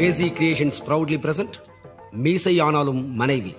Crazy creations proudly present மீசை ஆனாலும் மனைவி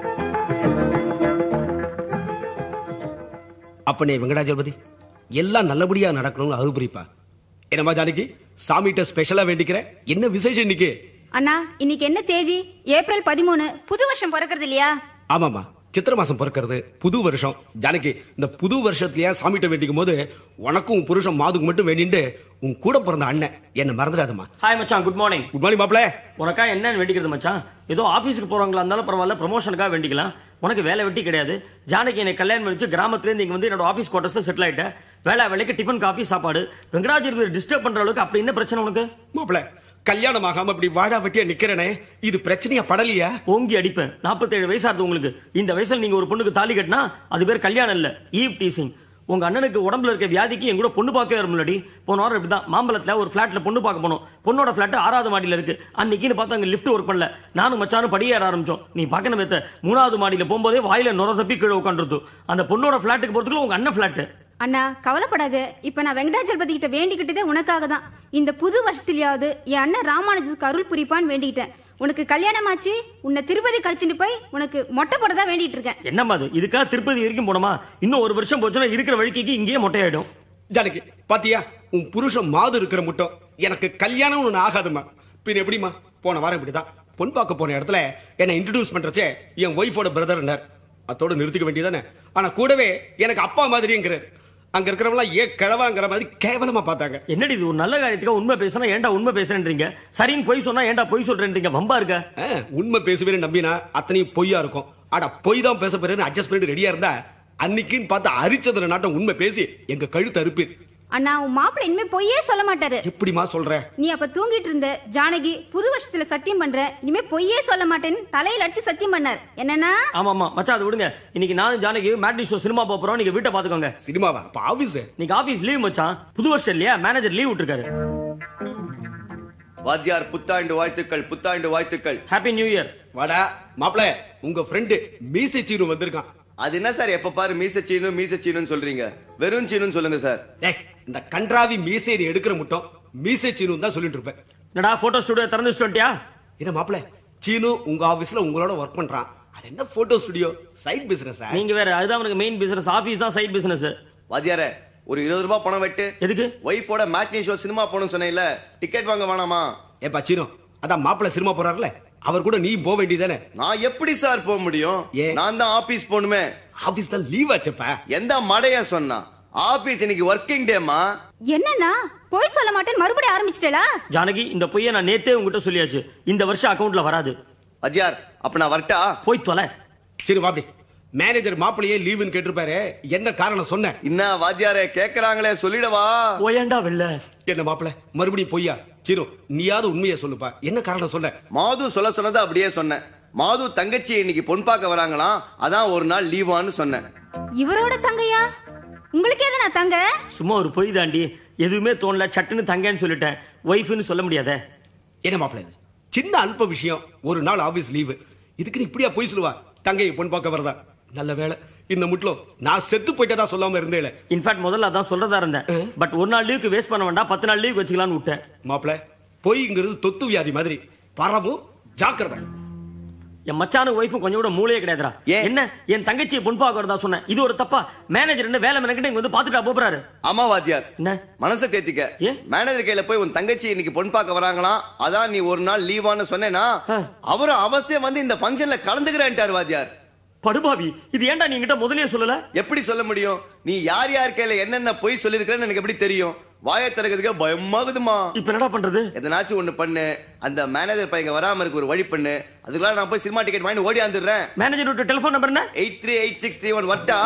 அப்பனே வெங்கடாஜலபதி எல்லாம் நல்லபடியா நடக்கணும்னு அருபுரிப்பா என்னம்மா ஜானகி சாமிகிட்ட ஸ்பெஷலா வேண்டிக்கிறேன் என்ன விசேஷம் இன்னைக்கு அண்ணா இன்னைக்கு என்ன தேதி ஏப்ரல் பதிமூணு புது வருஷம் பிறக்கிறது இல்லையா ஆமாமா சித்திர மாசம் பிறக்கிறது புது வருஷம் ஜானகி இந்த புது வருஷத்துலயா சாமிகிட்ட வேண்டிக்கும் போது உனக்கும் உன் புருஷன் மாதுக்கு மட்டும் வேண்டிட்டு உன் கூட பிறந்த அண்ணன் என்ன மறந்துடாதம்மா ஹாய் மச்சான் குட் மார்னிங் குட் மார்னிங் மாப்பிள உனக்கா என்னன்னு வேண்டிக்கிறது மச்சான் ஏதோ ஆபீஸ்க்கு போறவங்களா இருந்தாலும் பரவாயில்ல ப்ரமோஷனுக்காக வேண்டிக்கலாம் உனக்கு வேலை வெட்டி கிடையாது ஜானகி என்னை கல்யாணம் பண்ணிச்சு கிராமத்துல இருந்து இங்க வந்து என்னோட ஆபீஸ் குவார்டர்ஸ்ல செட்டில் ஆயிட்டேன் வேலை வேலைக்கு டிஃபன் காஃபி சாப்பாடு வெங்கடாஜி டிஸ்டர்ப் பண்ற அளவுக்கு அப்படி என்ன பிரச்சனை உனக்கு மாப்பிள கல்யாணம் ஆகாம இப்படி வாடா வெட்டியா நிக்கிறனே இது பிரச்சனையா படலையா ஓங்கி அடிப்பேன் 47 வயசாகுது உங்களுக்கு இந்த வயசுல நீங்க ஒரு பொண்ணுக்கு தாலி கட்டினா அது பேர் கல்யாணம் இல்ல ஈவ் டீசிங் உங்க அண்ணனுக்கு உடம்புல இருக்க வியாதிக்கு என் கூட பொண்ணு பார்க்கவே வர முன்னாடி போன வாரம் இப்படிதான் மாம்பழத்துல ஒரு பிளாட்ல பொண்ணு பார்க்க போனோம் பொண்ணோட பிளாட் ஆறாவது மாடியில இருக்கு அன்னைக்குன்னு பார்த்தா அங்க லிஃப்ட் ஒர்க் பண்ணல நானும் மச்சானும் படியேற ஆரம்பிச்சோம் நீ பார்க்கணும் மேத்த மூணாவது மாடியில போகும்போதே வாயில நுர தப்பி கீழே உட்காந்துருது அந்த பொண்ணோட பிளாட்டுக்கு போறதுக்குள்ள உங்க அண்ணன் பிளாட் அண்ணா கவலைப்படாத இப்ப நான் வெங்கடாஜலபதி கிட்ட வேண்டிக்கிட்டதே உனக்காக தான் இந்த புது வருஷத்துலயாவது என் அண்ணன் ராமானுஜத்துக்கு அருள் புரிப்பான்னு வேண்டிக்கிட்டேன் உனக்கு கல்யாணம் ஆச்சு உன்னை திருப்பதி கழிச்சுட்டு போய் உனக்கு மொட்டை போடதா வேண்டிட்டு இருக்கேன் என்னம்மா அது இதுக்காக திருப்பதி வரைக்கும் போனோமா இன்னும் ஒரு வருஷம் போச்சுன்னா இருக்கிற வழிக்கு இங்கேயே மொட்டையாயிடும் ஜானகி பாத்தியா உன் புருஷன் மாது இருக்கிற முட்டம் எனக்கு கல்யாணம் ஒண்ணு ஆகாதுமா பின் எப்படிமா போன வாரம் இப்படிதான் பொன் பார்க்க போன இடத்துல என்ன இன்ட்ரடியூஸ் பண்றச்சே என் ஒய்ஃபோட பிரதர் அத்தோட நிறுத்திக்க வேண்டியதானே ஆனா கூடவே எனக்கு அப்பா மாதிரிங்கிறார் அங்க இருக்கிறவங்க ஏன் கிழவாங்கிற மாதிரி கேவலமா பார்த்தாங்க என்னடி இது ஒரு நல்ல காரியத்துக்கு உண்மை பேசினா ஏன்டா உண்மை பேசுறேன்றீங்க சரின்னு பொய் சொன்னா ஏன்டா பொய் சொல்றேன்றீங்க வம்பா இருக்க ஆ, உண்மை பேசுவேன்னு நம்பினா அத்தனையும் பொய்யா இருக்கும் அட பொய் தான் பேச போறேன்னு அட்ஜஸ்ட் பண்ணிட்டு ரெடியா இருந்தா அன்னைக்குன்னு பார்த்து அரிச்சதுல நாட்டம் உண்மை பேசி எங்க கழுத்து அறுப்பு அண்ணா உன் மாப்பிள்ளை இனிமே பொய்யே சொல்ல மாட்டாரு எப்படிமா சொல்ற நீ அப்ப தூங்கிட்டு இருந்த ஜானகி புது வருஷத்துல சத்தியம் பண்ற இனிமே பொய்யே சொல்ல மாட்டேன்னு தலையில அடிச்சு சத்தியம் பண்ணார் என்னன்னா ஆமா ஆமா மச்சான் அதை விடுங்க இன்னைக்கு நானும் ஜானகி மேட்னி ஷோ சினிமா போறோம் நீங்க வீட்டை பாத்துக்கோங்க சினிமாவா அப்ப ஆபீஸ் நீங்க ஆபீஸ் லீவ் மச்சான் புது வருஷம் இல்லையா மேனேஜர் லீவ் விட்டுருக்காரு வாத்தியார் புத்தாண்டு வாழ்த்துக்கள் புத்தாண்டு வாழ்த்துக்கள் ஹாப்பி நியூ இயர் வாடா மாப்பிள உங்க ஃப்ரெண்டு மீசை சீனு வந்திருக்கான் அது என்ன சார் எப்ப பாரு மீச சீனு மீச சீனுன்னு சொல்றீங்க வெறும் சீனுன்னு சொல்லுங்க சார் டேய் இந்த கன்றாவி மீசை நீ எடுக்கிற முட்டம் மீசை சீனு தான் சொல்லிட்டு இருப்பேன் என்னடா போட்டோ ஸ்டுடியோ திறந்து வச்சுட்டியா என்ன மாப்பிள சீனு உங்க ஆபீஸ்ல உங்களோட ஒர்க் பண்றான் அது என்ன போட்டோ ஸ்டுடியோ சைட் பிசினஸ் நீங்க வேற அதுதான் அவனுக்கு மெயின் பிசினஸ் ஆபீஸ் தான் சைட் பிசினஸ் வாத்தியார ஒரு இருபது ரூபாய் பணம் வெட்டு எதுக்கு ஒய்ஃபோட மேட்னி ஷோ சினிமா போகணும்னு சொன்னேன்ல டிக்கெட் வாங்க வேணாமா ஏப்பா சீனு அதான் மாப்பிள சினிமா போறாருல அவர் கூட நீ போக வேண்டியதானே நான் எப்படி சார் போக முடியும் ஏன்? நான் தான் ஆபீஸ் போகணுமே ஆபீஸ் தான் லீவ் ஆச்சப்பா எந்த மடைய சொன்னா ஆபீஸ் இன்னைக்கு ஒர்க்கிங் டேமா என்னன்னா பொய் சொல்ல மாட்டேன்னு மறுபடியும் ஆரம்பிச்சிட்டேலா ஜானகி இந்த பொய்யை நான் நேத்தே உங்ககிட்ட சொல்லியாச்சு இந்த வருஷம் அக்கவுண்ட்ல வராது வாத்தியார் அப்ப நான் வரட்டா போய் தொலை சரி வாப்படி மேனேஜர் மாப்பிளையே லீவுன்னு கேட்டிருப்பாரு என்ன காரணம் சொன்ன என்ன வாத்தியாரே கேக்குறாங்களே சொல்லிடவா போயேண்டா வெள்ள என்ன மாப்பிள மறுபடியும் பொய்யா சீனு நீயாவது உண்மையை சொல்லுப்பா என்ன காரணம் சொன்ன மாது சொல்ல சொன்னதை அப்படியே சொன்னேன் மாது தங்கச்சி இன்னைக்கு பொன் பார்க்க வராங்களாம் அதான் ஒரு நாள் லீவான்னு சொன்னேன் இவரோட தங்கையா உங்களுக்கு எது நான் தங்க சும்மா ஒரு பொய் தாண்டி எதுவுமே தோணல சட்டுன்னு தங்கன்னு சொல்லிட்டேன் ஒய்ஃப்னு சொல்ல முடியாதே என்ன மாப்பிள இது சின்ன அல்ப விஷயம் ஒரு நாள் ஆபீஸ் லீவு இதுக்கு நீ இப்படியா போய் சொல்லுவா தங்கையை பொன் பார்க்க வரதா நல்ல வேலை இந்த முட்லம் நான் செத்து போயிட்டதா சொல்லாம இருந்தேன் இன்ஃபேக்ட் முதல்ல அதான் சொல்றதா இருந்தேன் பட் ஒரு நாள் லீவுக்கு வேஸ்ட் பண்ண வேண்டாம் பத்து நாள் லீவுக்கு வச்சுக்கலாம்னு விட்டேன் மாப்பிள பொய்ங்கிறது தொத்து வியாதி மாதிரி பரவும் ஜாக்கிரதை என் மச்சானு ஒய்ஃபும் கொஞ்சம் கூட மூளையே கிடையாதுடா ஏன்? என்ன என் தங்கச்சியை பொன் பார்க்க வரதா சொன்னேன் இது ஒரு தப்பா மேனேஜர் என்ன வேலை மெனக்கிட்டு இங்க வந்து பாத்துட்டா போறாரு ஆமா வாத்தியார் என்ன மனசை தேத்திக்க ஏன்? மேனேஜர் கையில போய் உன் தங்கச்சி இன்னைக்கு பொன் பார்க்க வராங்களாம் அதான் நீ ஒரு நாள் லீவான்னு சொன்னேனா ஆ. அவரும் அவசியம் வந்து இந்த ஃபங்க்ஷன்ல கலந்துக்கிறேன்ட்டார் வாத்தியார் படுபாவி இது ஏன்டா நீ என்கிட்ட முதல்லயே சொல்லல எப்படி சொல்ல முடியும் நீ யார் யார் கையில என்னென்ன பொய் சொல்லிருக்கிறேன்னு எனக்கு எப்படி தெரியும் வாயை திறக்கிறதுக்கு பயமாகுதுமா இப்ப என்னடா பண்றது எதனாச்சும் ஒண்ணு பண்ணு அந்த மேனேஜர் பையன் வராம இருக்கு ஒரு வழி பண்ணு அதுக்குள்ள நான் போய் சினிமா டிக்கெட் வாங்கி ஓடி வந்துடுறேன் மேனேஜர் விட்டு டெலிபோன் நம்பர் என்ன eight three eight six three one வட்டா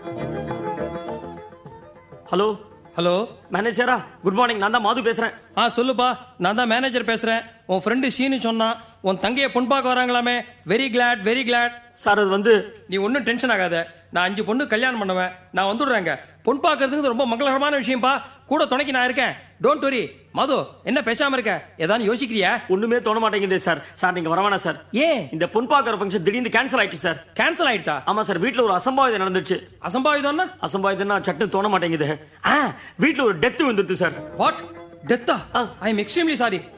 ஹலோ ஹலோ மேனேஜரா குட் மார்னிங் நான் தான் மாது பேசுறேன் ஆ சொல்லுப்பா நான் தான் மேனேஜர் பேசுறேன் உன் ஃப்ரெண்டு சீனு சொன்னான் உன் தங்கைய பொன் பார்க்க வராங்களாமே very glad very glad sir அது வந்து நீ ஒன்றும் டென்ஷன் ஆகாத நான் அஞ்சு பொண்ணு கல்யாணம் பண்ணுவேன் நான் வந்துடுறேங்க பொன் பார்க்கறதுக்கு ரொம்ப மங்களகரமான விஷயம்ப்பா கூட துணைக்கு நான் இருக்கேன் டோன்ட் வரி மது என்ன பேசாம இருக்க ஏதாவது யோசிக்கிறியா ஒண்ணுமே தோண மாட்டேங்குது சார் சார் நீங்க வரவேணா சார் ஏன் இந்த பொன் பார்க்கற ஃபங்க்ஷன் திடீர்னு கேன்சல் ஆயிடுச்சு சார் கேன்சல் ஆயிட்டா ஆமா சார் வீட்ல ஒரு அசம்பாவிதம் நடந்துச்சு அசம்பாவிதம்னா அசம்பாவிதம்னா சட்டு தோண மாட்டேங்குது ஆ வீட்ல ஒரு டெத் வந்துருச்சு சார் வாட் டெத்தா ஆ. I am extremely sorry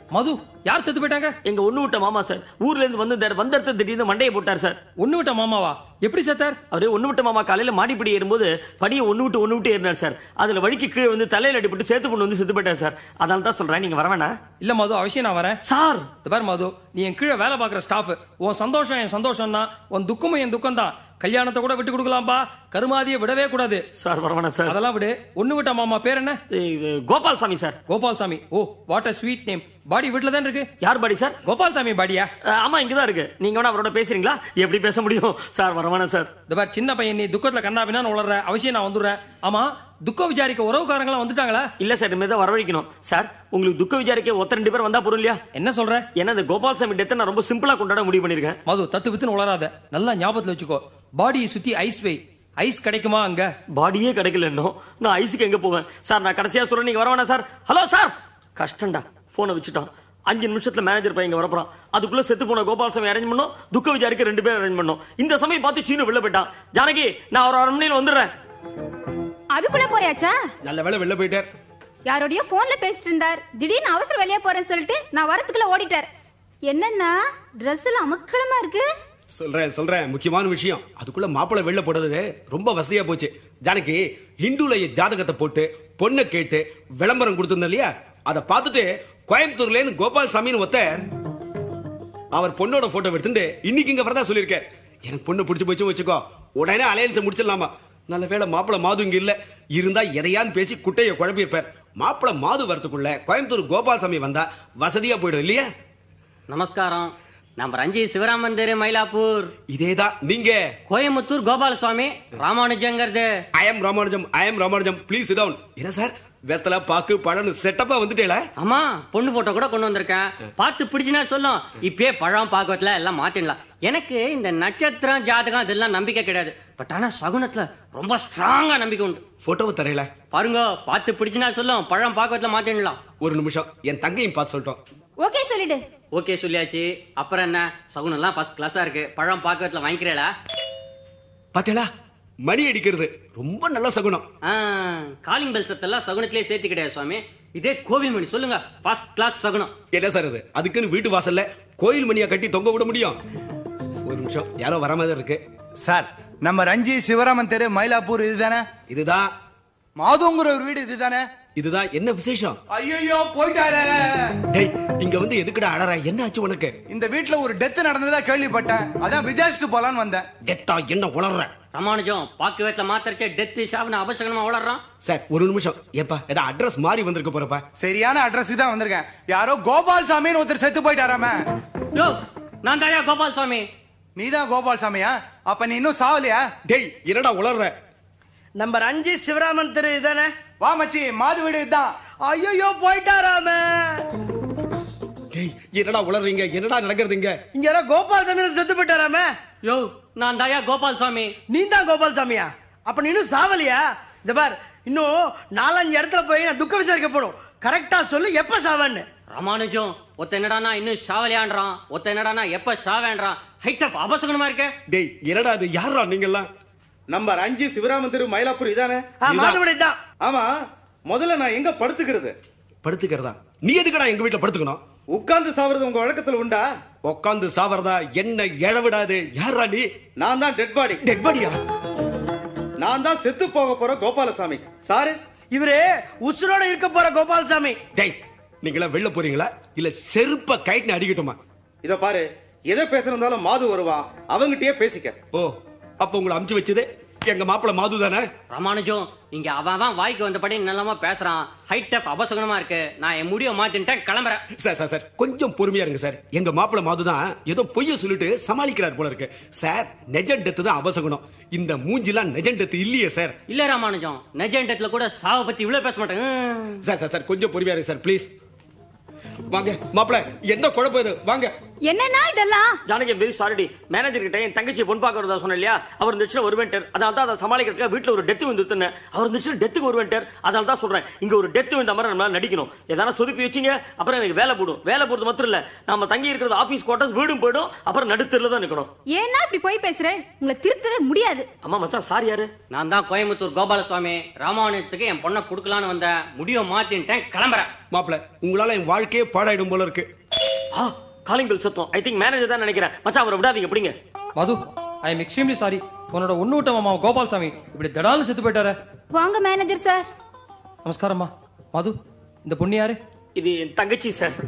Madhu யார் செத்து போயிட்டாங்க எங்க ஒண்ணு விட்ட மாமா சார் ஊர்ல இருந்து வந்து வந்த இடத்த திடீர்னு மண்டையை போட்டார் சார் ஒண்ணு விட்ட மாமாவா எப்படி செத்தார் அவரு ஒண்ணு விட்ட மாமா காலையில மாடிப்படி ஏறும்போது படியை ஒண்ணு விட்டு ஒண்ணு விட்டு ஏறினார் சார் அதுல வழிக்கு கீழே வந்து தலையில அடிபட்டு சேத்து பொண்ணு வந்து செத்து போயிட்டார் சார் அதனால தான் சொல்றேன் நீங்க வர வேணா இல்ல மது அவசியம் நான் வரேன் சார் இந்த பாரு மது நீ என் கீழே வேலை பார்க்குற ஸ்டாஃப் உன் சந்தோஷம் என் சந்தோஷம் தான் உன் துக்கமும் என் துக்கம் தான் கல்யாணத்தை கூட விட்டு கொடுக்கலாம்பா கருமாதியை விடவே கூடாது சார் வர வேணா சார் அதெல்லாம் விடு ஒண்ணு விட்ட மாமா பேர் என்ன இது கோபால் சாமி sir Gopal Sami oh what a sweet name body வீட்டுல தான் இருக்கு யார் பாடி சார் கோபால் சாமி பாடியா அஹ், ஆமா இங்கதான் இருக்கு நீங்க வேணா அவரோட பேசுறீங்களா எப்படி பேச முடியும் சார் வர வேணா சார் இந்த பாரு சின்ன பையன் நீ துக்கத்துல கண்ணாபின்னு உளர்ற அவசியம் நான் வந்துடுறேன் ஆமா துக்கம் விசாரிக்க உறவுக்காரங்களாம் வந்துட்டாங்களா இல்ல சார் இனிமே தான் வரவழைக்கணும் சார் உங்களுக்கு துக்க விசாரிக்க ஒருத்தர் ரெண்டு பேர் வந்தா போறோம் இல்லையா என்ன சொல்ற ஏன்னா இந்த கோபால் சாமி டெத்தை நான் ரொம்ப சிம்பிளா கொண்டாட முடிவு பண்ணிருக்கேன் மது தத்து வித்துன்னு உளராத நல்லா ஞாபகத்துல வச்சுக்கோ பாடியை சுத்தி ஐஸ் வை ஐஸ் கிடைக்குமா அங்க பாடியே கிடைக்கல இன்னும் நான் ஐஸுக்கு எங்க போவேன் சார் நான் கடைசியா சொல்றேன் நீங்க வர வேணா சார் ஹலோ சார் கஷ்டம்டா போனை வச்சுட்டான் அஞ்சு நிமிஷத்துல மேனேஜர் பையன் இங்க வரப்போறான் அதுக்குள்ள செத்து போன கோபாலசாமி அரேஞ்ச் பண்ணோம் துக்க விசாரிக்க ரெண்டு பேரும் அரேஞ்ச் பண்ணோம் இந்த சமயம் பார்த்து சீனு வெளில போயிட்டான் ஜானகி நான் ஒரு அரை மணி நேரம் வந்துடுறேன் அதுக்குள்ள போறியாச்சா நல்ல வேளை வெளில போயிட்டார் யாரோடய போன்ல பேசிட்டு இருந்தார் திடீர்னு அவசர வெளியே போறேன்னு சொல்லிட்டு நான் வரத்துக்குள்ள ஓடிட்டார் என்னன்னா Dress எல்லாம் அமக்களமா இருக்கு சொல்றேன் சொல்றேன் முக்கியமான விஷயம் அதுக்குள்ள மாப்பிள்ளை வெளில போடுறது ரொம்ப வசதியா போச்சு ஜானகி ஹிந்துல ஜாதகத்தை போட்டு பொண்ணை கேட்டு விளம்பரம் கொடுத்திருந்தோம் இல்லையா அதை பார்த்துட்டு கோயம்புத்தூர்ல இருந்து கோபால் சாமின்னு ஒருத்தர் அவர் பொண்ணோட போட்டோ எடுத்துட்டு இன்னைக்கு இங்க வரதா சொல்லியிருக்கார் எனக்கு பொண்ணு பிடிச்சு போச்சு வச்சுக்கோ உடனே அலையன்ஸ் முடிச்சிடலாமா நல்ல வேளை மாப்பிள மாது இங்க இல்ல இருந்தா எதையான்னு பேசி குட்டைய குழப்பியிருப்பார் மாப்பிள மாது வரத்துக்குள்ள கோயம்புத்தூர் கோபால்சாமி வந்தா வசதியா போயிடும் இல்லையா நமஸ்காரம் நம்ம ரஞ்சி சிவராமன் தெரு மயிலாப்பூர் இதேதான் நீங்க கோயம்புத்தூர் கோபாலசுவாமி ராமானுஜங்கிறது I am Ramanujam I am Ramanujam please down என்ன சார் வெத்தலை பாக்கு பழம் செட்டப்பா வந்துட்டேல ஆமா பொண்ணு போட்டோ கூட கொண்டு வந்திருக்கேன் பார்த்து பிடிச்சினா சொல்லும் இப்பயே பழம் பாக்கத்துல எல்லாம் மாத்திடலாம் எனக்கு இந்த நட்சத்திரம் ஜாதகம் இதெல்லாம் நம்பிக்கை கிடையாது பட் ஆனா சகுனத்துல ரொம்ப ஸ்ட்ராங்கா நம்பிக்கை உண்டு போட்டோவை தரையில பாருங்க பார்த்து பிடிச்சினா சொல்லும் பழம் பாக்கத்துல மாத்திடலாம் ஒரு நிமிஷம் என் தங்கையும் பார்த்து சொல்லிட்டோம் ஓகே சொல்லிடு ஓகே சொல்லியாச்சு அப்புறம் என்ன சகுனம் எல்லாம் ஃபர்ஸ்ட் கிளாஸா இருக்கு பழம் பாக்கத்துல வாங்கிக்கிறேளா பாத்தீங்களா மணி அடிக்கிறது ரொம்ப நல்ல சகுனம் காலிங் பெல் சத்தெல்லாம் சகுனத்திலே சேர்த்து கிடையாது சுவாமி இதே கோவில் மணி சொல்லுங்க ஃபர்ஸ்ட் கிளாஸ் சகுனம் என்ன சார் இது அதுக்குன்னு வீட்டு வாசல்ல கோயில் மணியா கட்டி தொங்க விட முடியும் ஒரு நிமிஷம் யாரோ வர மாதிரி இருக்கு சார் நம்ம ரஞ்சி சிவராமன் தெரு மயிலாப்பூர் இதுதானே இதுதான் மாதுங்கிற ஒரு வீடு இதுதானே இதுதான் என்ன விசேஷம் ஐயோ போயிட்டாரே டேய் இங்க வந்து எதுக்குடா அழற என்ன ஆச்சு உனக்கு இந்த வீட்ல ஒரு டெத் நடந்ததா கேள்விப்பட்டேன் அதான் விசாரிச்சுட்டு போலான்னு வந்தேன் டெத்தா என்ன உளர்ற ராமானுஜம் பாக்கு வேட்ல மாத்திரச்சே டெத்து ஷாப்னு அபசகனமா வளர்றான் சார் ஒரு நிமிஷம் ஏப்பா ஏதா அட்ரஸ் மாறி வந்திருக்க போறப்பா சரியான அட்ரஸ் தான் வந்திருக்கேன் யாரோ கோபால் சாமின்னு ஒருத்தர் செத்து போயிட்டாராம யோ நான் தாயா கோபால் சுவாமி நீதான் கோபால் சாமியா அப்ப நீ இன்னும் சாவலியா டேய் என்னடா உளர்ற நம்ம ரஞ்சி சிவராமன் தெரு இதானே வா மச்சி மாது வீடு இதுதான் ஐயோ போயிட்டாராமே டேய் என்னடா உளறீங்க என்னடா நடக்கிறதுங்க இங்க யாரோ கோபால் சாமி செத்து போயிட்டாராமே யோ நான் தாயா கோபால் சுவாமி நீ தான் கோபால் சாமியா அப்ப நீ இன்னும் சாவலியா இந்த பார் இன்னும் நாலஞ்சு இடத்துல போய் நான் துக்க விசாரிக்க போடும் கரெக்டா சொல்லு எப்ப சாவான்னு ராமானுஜம் ஒத்த என்னடானா இன்னும் ஷாவலியான்றான் ஒத்த என்னடானா எப்ப ஷாவேன்றான் ஹைட் ஆஃப் அபசகனமா இருக்க டேய் என்னடா அது யாரா நீங்கெல்லாம் நம்ம அஞ்சு சிவராமன் தெரு மயிலாப்பூர் இதானே மாதவடி தான் ஆமா முதல்ல நான் எங்க படுத்துக்கிறது படுத்துக்கிறதா நீ எதுக்குடா எங்க வீட்டுல படுத்துக்கணும் உட்கார்ந்து சாவறது உங்க வழக்கத்துல உண்டா உட்காந்து சாவறதா என்ன எழவிடாது யாரா நீ நான் தான் டெட் பாடி டெட் பாடியா நான் தான் செத்து போக போற கோபாலசாமி சாரு இவரு உசுரோட இருக்க போற கோபால் சாமி டேய் நீங்களா வெளில போறீங்களா இல்ல செருப்ப கைட்டு அடிக்கட்டுமா இத பாரு எதை பேசுறதாலும் மாது வருவா அவங்கிட்டயே பேசிக்க ஓ அப்ப உங்களை அமுச்சு வச்சது எங்க மாப்பிள்ள மாது தானே ராமானுஜம் இங்க அவன் அவன் வாய்க்கு வந்தபடி நல்லமா பேசுறான் ஹைட் ஆஃப் அபசகனமா இருக்கு நான் என் முடிவை மாத்தின்ட்டேன் கிளம்புறேன் சார் சார் சார் கொஞ்சம் பொறுமையா இருங்க சார் எங்க மாப்பிள்ள மாது தான் ஏதோ பொய்ய சொல்லிட்டு சமாளிக்கிறார் போல இருக்கு சார் நெஜன் டெத்து தான் அவசகுணம் இந்த மூஞ்சிலாம் நெஜன் டெத்து இல்லையே சார் இல்ல ராமானுஜம் நெஜண்டத்துல கூட சாவை பத்தி இவ்வளவு பேச மாட்டேன் ம். சார் சார் சார் கொஞ்சம் பொறுமையா இருங்க சார் ப்ளீஸ் வாங்க மாப்பிள்ள எந்த குழப்பம் இது வாங்க என்னன்னா இதெல்லாம் ஜானகி வெரி சாரிடி மேனேஜர் கிட்ட என் தங்கச்சி பொன் பார்க்க வரதா சொன்னேன் இல்லையா அவர் இருந்துச்சு வருவேன்டர் அதனால தான் அதை சமாளிக்கிறதுக்கு வீட்டுல ஒரு டெத் வந்துருத்துன்னு அவர் இருந்துச்சு டெத்துக்கு வருவேன்டர் அதனால தான் சொல்றேன் இங்க ஒரு டெத் வந்த மாதிரி நம்மளால நடிக்கணும் எதனா சொதுப்பி வச்சீங்க அப்புறம் எனக்கு வேலை போடும் வேலை போறது மாத்திரம் இல்ல நம்ம தங்கி இருக்கிறது ஆபீஸ் குவார்டர்ஸ் வீடும் போயிடும் அப்புறம் நடுத்தருல தான் நிக்கணும் ஏன்னா இப்படி போய் பேசுறேன் உங்களை திருத்தவே முடியாது அம்மா மச்சான் சாரி யாரு நான் தான் கோயம்புத்தூர் கோபாலசுவாமி ராமாயணத்துக்கு என் பொண்ணை கொடுக்கலான்னு வந்தேன் முடிவை மாத்தின்ட்டேன் கிளம்புறேன் மாப்பிள உங்களால என் வாழ்க்கையே பாடாயிடும் போல இருக்கு ஆ காலிங் பெல் சத்தம் ஐ திங்க் மேனேஜர் தான் நினைக்கிறேன் மச்சான் அவரை விடாதீங்க பிடிங்க Madhu I am extremely sorry உன்னோட ஒண்ணு விட்ட மாமா கோபால்சாமி இப்படி திடாலும் செத்து போயிட்டாரு வாங்க மேனேஜர் சார் நமஸ்காரம்மா மது இந்த பொண்ணு யாரு இது என் தங்கச்சி சார்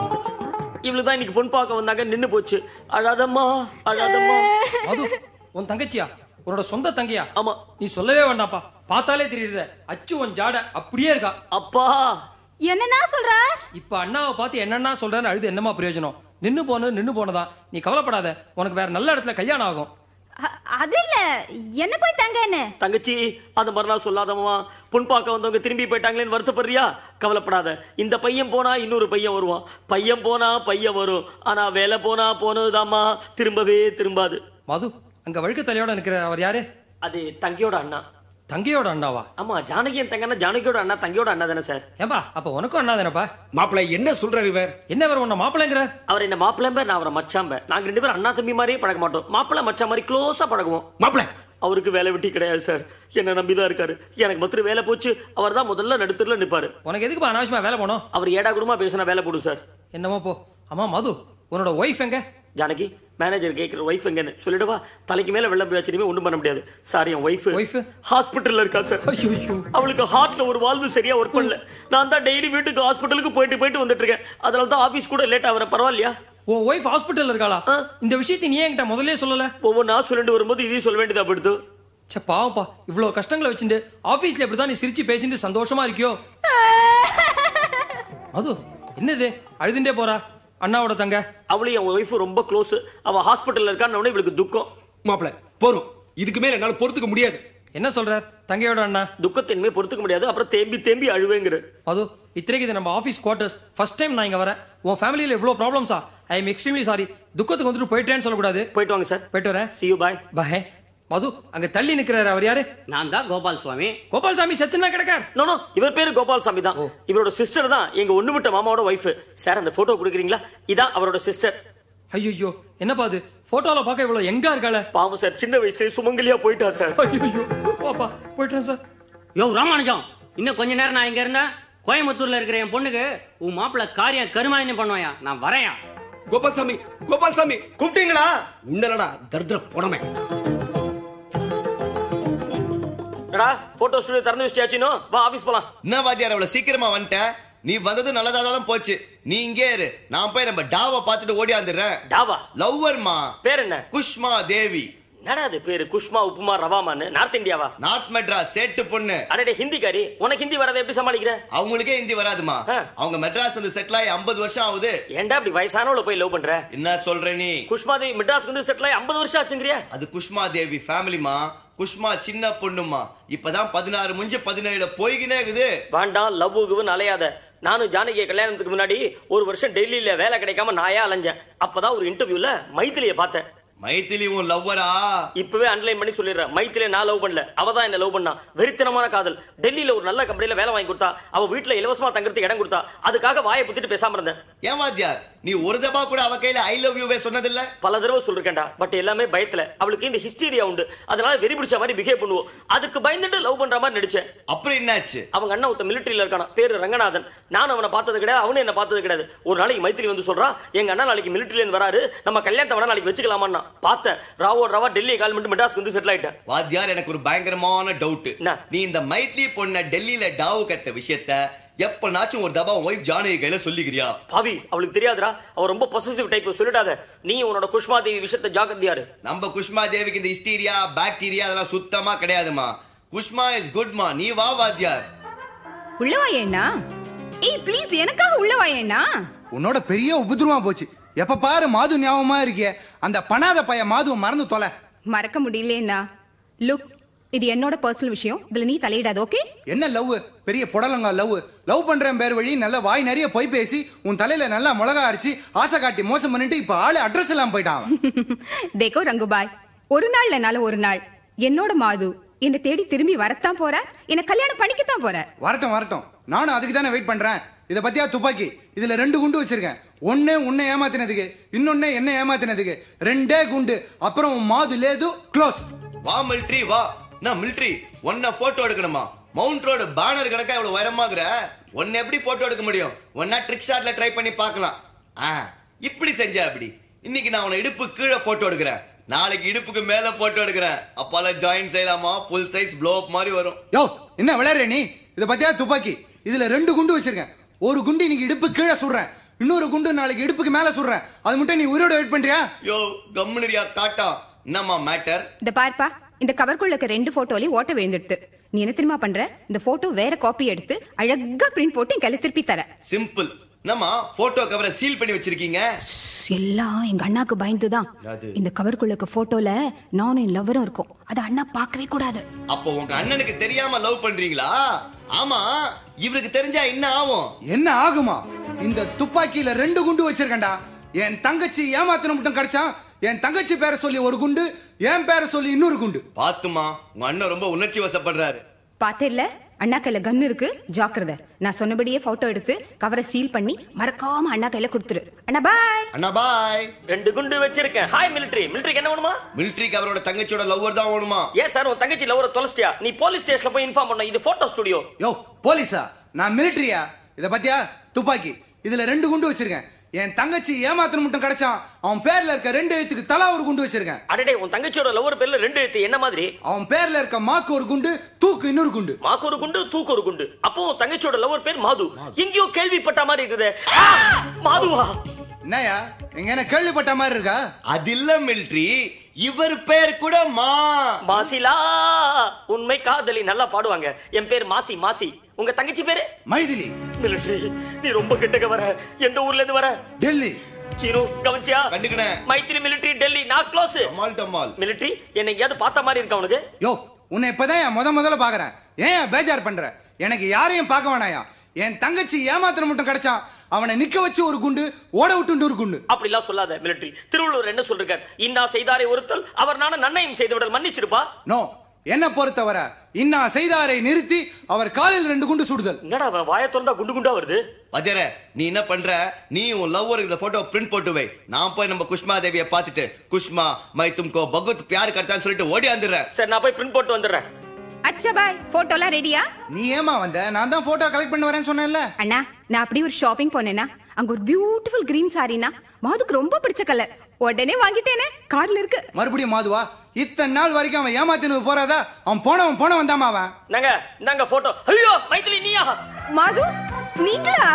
இவ்வளவு தான் இன்னைக்கு பொன் பார்க்க வந்தாங்க நின்னு போச்சு அழாதம்மா அழாதம்மா மது உன் தங்கச்சியா உன்னோட சொந்த தங்கையா ஆமா நீ சொல்லவே வேண்டாப்பா பார்த்தாலே தெரியுது அச்சு உன் ஜாட அப்படியே இருக்கா அப்பா என்னன்னா சொல்ற இப்ப அண்ணாவை பார்த்து என்னன்னா சொல்றேன்னு அழுது என்னமா பிரயோஜனம் நின்னு போனது நின்னு போனதா நீ கவலைப்படாத உனக்கு வேற நல்ல இடத்துல கல்யாணம் ஆகும் அ- அது இல்ல என்ன போய் தங்க என்ன தங்கச்சி அந்த மறுநாள் சொல்லாதம்மா பொன் பார்க்க வந்தவங்க திரும்பி போயிட்டாங்களேன்னு வருத்தப்படுறியா கவலைப்படாத இந்த பையன் போனா இன்னொரு பையன் வருவான் பையன் போனா பையன் வரும் ஆனா வேலை போனா போனதுதாம்மா திரும்பவே திரும்பாது மது அங்க வழுக்க தலையோட நிக்கிற அவர் யாரு அது தங்கையோட அண்ணா தங்கையோட அண்ணாவா ஆமா ஜானகி என் தங்கன்னா ஜானகியோட அண்ணா தங்கையோட அண்ணா தானே சார் ஏன்பா அப்ப உனக்கும் அண்ணா தானப்பா மாப்பிள என்ன சொல்றாரு இவர் என்ன வேற உன்ன மாப்பிள்ளைங்கிற அவர் என்ன மாப்பிள்ளம்பேர் நான் அவரை மச்சாம்பேர் நாங்க ரெண்டு பேரும் அண்ணா தம்பி மாதிரியே பழக மாட்டோம் மாப்பிள்ளை மச்சான் மாதிரி க்ளோஸா பழகுவோம் மாப்பிள அவருக்கு வேலை வெட்டி கிடையாது சார் என்ன நம்பிதான் இருக்காரு எனக்கு மாத்திரம் வேலை போச்சு அவர் தான் முதல்ல நடுத்தர்ல நிப்பாரு உனக்கு எதுக்குப்பா அனாவசியமா வேலை போனோம் அவர் ஏடா குடுமா பேசினா வேலை போடும் சார் என்னமோ போ அம்மா மது உன்னோட ஒய்ஃப் எங்க ஜானகி மேனேஜர் கேக்குற ஒய்ஃப் எங்கன்னு சொல்லிடுவா தலைக்கு மேல வெள்ளம் பிரச்சனையுமே ஒண்ணும் பண்ண முடியாது சார் என் ஒய்ஃப் Wife? ஹாஸ்பிட்டல்ல இருக்கா சார் ஐயோ, ஐயோ. அவளுக்கு ஹார்ட்ல ஒரு வால்வு சரியா ஒர்க் பண்ணல நான் தான் டெய்லி வீட்டுக்கு ஹாஸ்பிட்டலுக்கு போயிட்டு போயிட்டு வந்துட்டு இருக்கேன் அதனால தான் ஆபீஸ் கூட லேட் ஆகிற பரவாயில்லையா உன் ஒய்ஃப் ஹாஸ்பிட்டல்ல இருக்காளா ஆ. இந்த விஷயத்தை நீ என்கிட்ட முதல்லயே சொல்லல ஒவ்வொன்றா சொல்லிட்டு வரும்போது இதையும் சொல்ல வேண்டியதா படுத்து ச்சே பாவப்பா இவ்வளவு கஷ்டங்களை வச்சுட்டு ஆபீஸ்ல இப்படிதான் நீ சிரிச்சு பேசிட்டு சந்தோஷமா இருக்கியோ அது என்னது அழுதுண்டே போறா அண்ணாவோட தங்க அவளும் என் ஒய்ஃப் ரொம்ப க்ளோஸ் அவ ஹாஸ்பிட்டல்ல இருக்கான்னு இவளுக்கு துக்கம் மாப்பிள போறோம் இதுக்கு மேல என்னால பொறுத்துக்க முடியாது என்ன சொல்ற தங்கையோட அண்ணா துக்கத்தின்மை பொறுத்துக்க முடியாது அப்புறம் தேம்பி தேம்பி அழுவேங்கிற அது இத்தனைக்கு இது நம்ம ஆபீஸ் குவார்டர்ஸ் ஃபர்ஸ்ட் டைம் நான் இங்க வரேன் உன் ஃபேமிலியில இவ்வளவு ப்ராப்ளம்ஸா ஐ எம் எக்ஸ்ட்ரீம்லி சாரி துக்கத்துக்கு வந்துட்டு போயிட்டேன்னு சொல்லக்கூடாது போயிட்டு வாங்க சார் போயிட்டு வரேன் see you bye பாய் மது அங்க தள்ளி நிக்கிறாரு அவர் யாரு நான் தான் கோபால் சுவாமி கோபால்சாமி செத்துனா கிடக்கார் நோ நோ இவர் பேரு கோபால் சாமி தான் இவரோட சிஸ்டர் தான் எங்க ஒண்ணு விட்ட மாமாவோட ஒய்ஃப் சார் அந்த போட்டோ கொடுக்குறீங்களா இதான் அவரோட சிஸ்டர் ஐயோ என்னப்பா அது போட்டோல பார்க்க இவ்வளவு எங்கா இருக்காள பாவம் சார் சின்ன வயசுல சுமங்கலியா போயிட்டா சார் ஐயோ பாப்பா போயிட்டேன் சார் யோ ராமானுஜம் இன்னும் கொஞ்ச நேரம் நான் இங்க இருந்தேன் கோயம்புத்தூர்ல இருக்கிற என் பொண்ணுக்கு உன் மாப்பிள்ள காரியம் கருமாயணம் பண்ணுவாயா நான் வரையா கோபால்சாமி கோபால்சாமி கூப்பிட்டீங்களா உன்னலடா தரித்திர புடமை என்னடா போட்டோ ஸ்டுடியோ திறந்து வச்சியாச்சுனோ வா ஆபீஸ் போலாம் என்ன வாத்தியார் அவ்வளவு சீக்கிரமா வந்துட்ட நீ வந்தது நல்லதா தான் போச்சு நீ இங்கே இரு நான் போய் நம்ம டாவை பார்த்துட்டு ஓடியாந்துடுறேன் டாவா லவ்வர்மா பேர் என்ன குஷ்மா தேவி என்னடா அது பேரு குஷ்மா உப்புமா ரவாமான்னு நார்த் இந்தியாவா நார்த் மெட்ராஸ் சேட்டு பொண்ணு அடடே ஹிந்திக்காரி உனக்கு ஹிந்தி வரதை எப்படி சமாளிக்கிற அவங்களுக்கே ஹிந்தி வராதுமா ஆ. அவங்க மெட்ராஸ் வந்து செட்டில் ஆகி 50 வருஷம் ஆகுது ஏன்டா இப்படி வயசானவள போய் லவ் பண்ற என்ன சொல்ற நீ குஷ்மாதேவி மெட்ராஸ்க்கு வந்து செட்டில் ஆகி 50 வருஷம் ஆச்சுங்கிறியா அது குஷ்மா தேவி ஃபேமிலிமா குஷ்மா சின்ன பொண்ணுமா இப்பதான் பதினாறு முடிஞ்சு பதினேழுல போய்கினே இருக்குது வேண்டாம் லவ் குவுன்னு அலையாத நானும் ஜானகிய கல்யாணத்துக்கு முன்னாடி ஒரு வருஷம் டெல்லியில வேலை கிடைக்காம நாயா அலைஞ்சேன் அப்பதான் ஒரு இன்டர்வியூல மைத்திலிய பார்த்தேன் மைத்திலி உன் லவ்வரா இப்பவே அன்லைன் பண்ணி சொல்லிடுறேன் மைத்திலே நான் லவ் பண்ணல அவ தான் என்ன லவ் பண்ணா வெறித்தனமான காதல் டெல்லியில ஒரு நல்ல கம்பெனில வேலை வாங்கி கொடுத்தா அவ வீட்டுல இலவசமா தங்கறதுக்கு இடம் கொடுத்தா அதுக்காக வாயை புத்திட்டு பேசாம இருந்தேன் ஏன் வாத்தியார் நீ ஒரு தபா கூட அவ கையில ஐ லவ் யூவே சொன்னதில்ல பல தடவை சொல்லிருக்கேன்டா பட் எல்லாமே பயத்துல அவளுக்கு இந்த ஹிஸ்டீரியா உண்டு அதனால வெறி பிடிச்ச மாதிரி பிஹேவ் பண்ணுவோம் அதுக்கு பயந்துட்டு லவ் பண்ற மாதிரி நடிச்சேன் அப்புறம் என்னாச்சு அவங்க அண்ணன் ஒருத்த மிலிட்டரியில இருக்கானா பேரு ரங்கநாதன் நான் அவனை பார்த்தது கிடையாது அவனும் என்ன பார்த்தது கிடையாது ஒரு நாளைக்கு மைத்திரி வந்து சொல்றா எங்க அண்ணா நாளைக்கு மிலிட்டரியில வராரு நம்ம கல்யாணத்தை வேணா நாளைக்கு வச்சுக்கலாமா பார்த்தேன் ராவோ ரவா டெல்லி கால் பண்ணிட்டு மெட்ராஸ்க்கு வந்து செட்டில் ஆயிட்டேன் வாத்தியார் எனக்கு ஒரு பயங்கரமான டவுட் என்ன? நீ இந்த மைத்லி பொண்ண டெல்லியில டாவு கட்ட விஷயத்த எப்பனாச்சும் ஒரு தபா ஒய்ஃப் ஜானகி கையில சொல்லிக்கிறியா பாவி அவளுக்கு தெரியாதுடா அவ ரொம்ப பொசசிவ் டைப் சொல்லிடாத நீ உன்னோட குஷ்மா தேவி விஷயத்தை ஜாக்கிரதையாரு நம்ம குஷ்மா தேவிக்கு இந்த ஹிஸ்டீரியா பாக்டீரியா அதெல்லாம் சுத்தமா கிடையாதுமா குஷ்மா இஸ் குட்மா நீ வா வாத்தியார் உள்ள வாயேண்ணா ஏய் ப்ளீஸ் எனக்காக உள்ள வாயேண்ணா உன்னோட பெரிய உபதிரவமா போச்சு எப்ப பாரு மாது ஞாபகமா இருக்கியே அந்த பணாத பைய மாதுவை மறந்து தொலை மறக்க முடியலண்ணா லுக் இது என்னோட பர்சனல் விஷயம் இதுல நீ தலையிடாத ஓகே என்ன லவ் பெரிய புடலங்கா லவ் லவ் பண்றேன் பேர் வழி நல்ல வாய் நிறைய பொய் பேசி உன் தலையில நல்லா மிளகா அரைச்சு ஆசை காட்டி மோசம் பண்ணிட்டு இப்ப ஆளு அட்ரஸ் எல்லாம் போயிட்டான் அவன். தேக்கோ ரங்குபாய் ஒரு நாள் என்னால ஒரு நாள் என்னோட மாது என்னை தேடி திரும்பி வரத்தான் போற என்ன கல்யாணம் பண்ணிக்கத்தான் போற வரட்டும் வரட்டும் நானும் அதுக்கு தானே வெயிட் பண்றேன் இத பத்தியா துப்பாக்கி இதுல ரெண்டு குண்டு வச்சிருக்கேன் ஒண்ணு உன்னை ஏமாத்தினதுக்கு இன்னொன்னு என்ன ஏமாத்தினதுக்கு ரெண்டே குண்டு அப்புறம் உன் மாது லேது க்ளோஸ் வா மிலிட்ரி வா நான் மிலிட்ரி ஒன்ன போட்டோ எடுக்கணுமா மவுண்ட் ரோடு பேனர் கணக்கா இவ்வளவு உயரமாகுற ஒன்ன எப்படி போட்டோ எடுக்க முடியும் ஒன்னா ட்ரிக் ஷாட்ல ட்ரை பண்ணி பார்க்கலாம் ஆ இப்படி செஞ்சா அப்படி இன்னைக்கு நான் உன இடுப்பு கீழே போட்டோ எடுக்கிறேன் நாளைக்கு இடுப்புக்கு மேல போட்டோ எடுக்கிறேன் அப்பால ஜாயின் செய்யலாமா ஃபுல் சைஸ் ப்ளோ அப் மாதிரி வரும் யோ என்ன விளையாடுற நீ இத பத்தியா துப்பாக்கி இதுல ரெண்டு குண்டு வச்சிருக்கேன் ஒரு குண்டு இன்னைக்கு இடுப்பு கீழே சுடுறேன் இன்னொரு குண்டு நாளைக்கு இடுப்புக்கு மேல சுடுறேன் அது மட்டும் நீ உயிரோட வெயிட் பண்றியா யோ கம்முனரியா காட்டா என்னம்மா மேட்டர் இந்த பார்ப்பா இந்த கவர்க்குள்ள இருக்க ரெண்டு போட்டோலயும் ஓட்ட விழுந்துடுது நீ என்ன தெரியுமா பண்ற இந்த போட்டோ வேற காப்பி எடுத்து அழகா பிரிண்ட் போட்டு என் கையில திருப்பி தர சிம்பிள் என்னம்மா போட்டோ கவரை சீல் பண்ணி வச்சிருக்கீங்க எல்லாம் எங்க அண்ணாக்கு பயந்துதான் அது. இந்த கவர்க்குள்ள இருக்க போட்டோல நானும் என் லவரும் இருக்கும் அது அண்ணா பார்க்கவே கூடாது அப்போ உங்க அண்ணனுக்கு தெரியாம லவ் பண்றீங்களா ஆமா இவருக்கு தெரிஞ்சா என்ன ஆகும் என்ன ஆகுமா இந்த துப்பாக்கியில ரெண்டு குண்டு வச்சிருக்கேன்டா என் தங்கச்சி ஏமாத்தின மட்டும் கிடைச்சான் என் தங்கச்சி பேரை சொல்லி ஒரு குண்டு என் பேரை சொல்லி இன்னொரு குண்டு பாத்துமா உங்க அண்ணன் ரொம்ப உணர்ச்சி வசப்படுறாரு பாத்தேல்ல அண்ணா கையில கன் இருக்கு ஜாக்கிரதை நான் சொன்னபடியே போட்டோ எடுத்து கவரை சீல் பண்ணி மறக்காம அண்ணா கையில கொடுத்துரு அண்ணா பாய் அண்ணா பாய் ரெண்டு குண்டு வச்சிருக்கேன் ஹாய் மிலிட்டரி மிலிட்டரிக்கு என்ன வேணுமா மிலிட்ரிக்கு அவரோட தங்கச்சியோட லவ்வர் தான் வேணுமா ஏன் சார் உன் தங்கச்சி லவரை தொலைச்சிட்டியா நீ போலீஸ் ஸ்டேஷன்ல போய் இன்ஃபார்ம் பண்ண இது போட்டோ ஸ்டுடியோ யோ போலீஸா நான் மிலிட்டரியா இத பத்தியா துப்பாக்கி இதுல ரெண்டு குண்டு வச்சிருக்கேன் என் தங்கச்சி ஏமாத்தின மட்டும் கிடைச்சான் அவன் பேர்ல இருக்க ரெண்டு எழுத்துக்கு தலா ஒரு குண்டு வச்சிருக்கேன் அடடே உன் தங்கச்சியோட லவர் பேர்ல ரெண்டு எழுத்து என்ன மாதிரி அவன் பேர்ல இருக்க மாக்கு ஒரு குண்டு தூக்கு இன்னொரு குண்டு மாக்கு ஒரு குண்டு தூக்கு ஒரு குண்டு அப்போ உன் தங்கச்சியோட லவர் பேர் மாது எங்கேயோ கேள்விப்பட்ட மாதிரி இருக்குதே ஆ! மாதுவா என்னயா எங்க என்ன கேள்விப்பட்ட மாதிரி இருக்கா அது இல்ல மிலிட்ரி இவர் பேர் கூட மா மாசிலா உண்மை காதலி நல்லா பாடுவாங்க என் பேர் மாசி மாசி உங்க தங்கச்சி பேரு மைதிலி மிலிட்டரி நீ ரொம்ப கிட்டக்க வர எந்த ஊர்ல இருந்து வர டெல்லி சீனு கவனிச்சியா கண்டுக்கினேன் மைத்திரி மிலிட்டரி டெல்லி நான் க்ளோஸ் டமால் டமால் மிலிட்டரி என்ன எங்கேயாவது பார்த்த மாதிரி இருக்கா உனக்கு யோ உன்னை இப்பதான் என் முத முதல்ல பாக்குறேன் ஏன் பேஜார் பண்ற எனக்கு யாரையும் பார்க்க வேணாயா என் தங்கச்சி ஏமாத்தின மட்டும் கிடைச்சான் அவனை நிக்க வச்சு ஒரு குண்டு ஓட விட்டு ஒரு குண்டு அப்படிலாம் சொல்லாத மிலிட்டரி திருவள்ளுவர் என்ன சொல்றார் இன்னா செய்தாரை ஒருத்தல் அவர் நான நன்மையும் செய்து விடல் மன்னிச்சிருப்பா நோ என்ன பொறுத்தவரை இன்னா செய்தாரை நிறுத்தி அவர் காலில் ரெண்டு குண்டு சுடுதல் என்னடா அவன் வாயை திறந்தா குண்டு குண்டா வருது வஜர நீ என்ன பண்ற நீ உன் லவ்வர் இந்த போட்டோ பிரிண்ட் போட்டு வை நான் போய் நம்ம குஷ்மா தேவிய பாத்துட்டு குஷ்மா மை தும்கோ பகவத் பியார் கர்த்தான்னு சொல்லிட்டு ஓடி வந்துடுறேன் சரி நான் போய் பிரிண்ட் போட்டு வந்துடுறேன் அச்சா பாய் போட்டோலாம் ரெடியா நீ ஏமா வந்த நான் தான் போட்டோ கலெக்ட் பண்ண வரேன்னு சொன்னேன்ல அண்ணா நான் அப்படி ஒரு ஷாப்பிங் போனேனா அங்க ஒரு பியூட்டிஃபுல் கிரீன் சாரினா மாதுக்கு ரொம்ப பிடிச்ச கலர் உடனே வாங்கிட்டேனே கார்ல இருக்கு மறுபடியும் மாதுவா இத்தனை நாள் வரைக்கும் அவன் ஏமாத்தினது போறாதா அவன் போனவன் போனவன் தாமா அவன் நாங்க நாங்க போட்டோ ஐயோ மைத்திலி நீயா மாது நீங்களா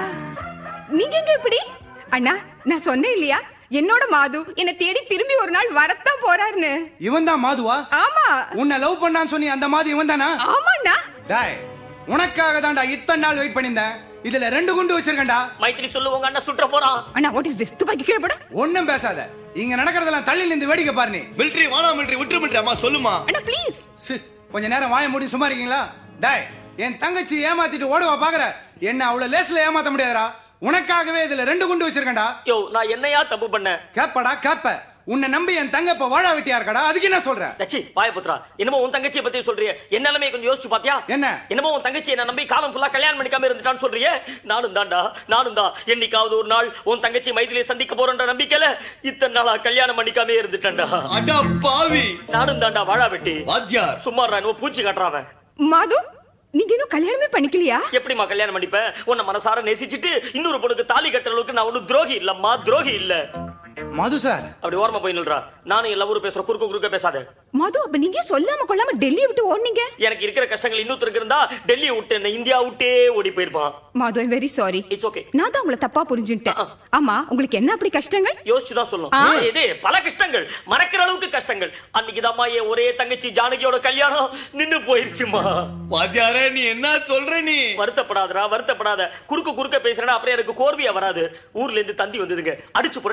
நீங்க எங்க இப்படி அண்ணா நான் சொன்னேன் இல்லையா என்னோட மாது என்ன தேடி திரும்பி ஒரு நாள் வரத்தான் போறாருன்னு இவன் தான் மாதுவா ஆமா உன்னை லவ் பண்ணான்னு சொன்னி அந்த மாது இவன் தானா ஆமாண்ணா டாய் உனக்காக தான்டா இத்தனை நாள் வெயிட் பண்ணியிருந்தேன் இதுல ரெண்டு குண்டு வச்சிருக்கேன்டா மைத்திரி சொல்லு உங்க அண்ணன் சுற்ற போறான் அண்ணா வாட் இஸ் திஸ் துப்பாக்கி கீழே போடு ஒண்ணும் பேசாத இங்க நடக்கிறதெல்லாம் தள்ளி நின்று வேடிக்கை பாரு நீ மிலிட்ரி வானா மிலிட்ரி விட்டுரு மிலிட்ரி அம்மா சொல்லுமா அண்ணா ப்ளீஸ் சி, கொஞ்ச நேரம் வாய மூடி சும்மா இருக்கீங்களா டாய் என் தங்கச்சி ஏமாத்திட்டு ஓடுவா பாக்குற என்ன அவ்வளவு லேஸ்ல ஏமாத்த முடியாதுடா உனக்காகவே இதுல ரெண்டு குண்டு வச்சிருக்கேன்டா யோ நான் என்னையா தப்பு பண்ணேன் கேப்படா கேப்ப உன்னை நம்பி என் தங்க இப்ப வாழா வெட்டியா இருக்கடா அதுக்கு என்ன சொல்ற தச்சி வாய புத்ரா என்னமோ உன் தங்கச்சியை பத்தி சொல்றிய என்ன நிலைமை கொஞ்சம் யோசிச்சு பாத்தியா என்ன? என்னமோ உன் தங்கச்சி என்ன நம்பி காலம் ஃபுல்லா கல்யாணம் பண்ணிக்காம இருந்துட்டான்னு சொல்றியே நானும் தான்டா நானும் தான் என்னைக்காவது ஒரு நாள் உன் தங்கச்சி மைதிலியை சந்திக்க போறன்ற நம்பிக்கையில இத்தனை நாளா கல்யாணம் பண்ணிக்காம இருந்துட்டேன்டா அடா பாவி நானும் தான்டா வாழா வெட்டி வாத்தியார் சும்மாடா என்னமோ பூச்சி கட்டுறாவன் மாது நீங்க இன்னும் கல்யாணமே பண்ணிக்கலையா எப்படிம்மா கல்யாணம் பண்ணிப்பேன் உன்னை மனசார நேசிச்சிட்டு இன்னொரு பொண்ணுக்கு தாலி கட்டுற அளவுக்கு நான் ஒன்னும் துரோகி இல்லம்மா துரோகி இல்ல மது சார் அப்படி ஓரமா போய் நில்றா நானும் எல்லா ஊரும் பேசுற குறுக்க குறுக்க பேசாத மாது அப்ப நீங்க சொல்லாம கொள்ளாம டெல்லியை விட்டு ஓடுனீங்க எனக்கு இருக்கிற கஷ்டங்கள் இன்னொருத்தருக்கு இருந்தா டெல்லி விட்டு என்ன இந்தியா விட்டே ஓடி போயிருப்பான் Madhu I very sorry it's okay நான் தான் உங்களை தப்பா புரிஞ்சுட்டேன் ஆமா உங்களுக்கு என்ன அப்படி கஷ்டங்கள் யோசிச்சுதான் ஆ. சொல்லணும் இது பல கஷ்டங்கள் மறக்கிற அளவுக்கு கஷ்டங்கள் அன்னைக்குதாம்மா என் ஒரே தங்கச்சி ஜானகியோட கல்யாணம் நின்னு போயிருச்சுமா வாத்தியாரே நீ என்ன சொல்ற நீ வருத்தப்படாதடா வருத்தப்படாத குறுக்க குறுக்க பேசுறா அப்புறம் எனக்கு கோர்வையா வராது ஊர்ல இருந்து தந்தி வந்ததுங்க அடிச்சு புரட்டின்னு ஓடி வந்தேன்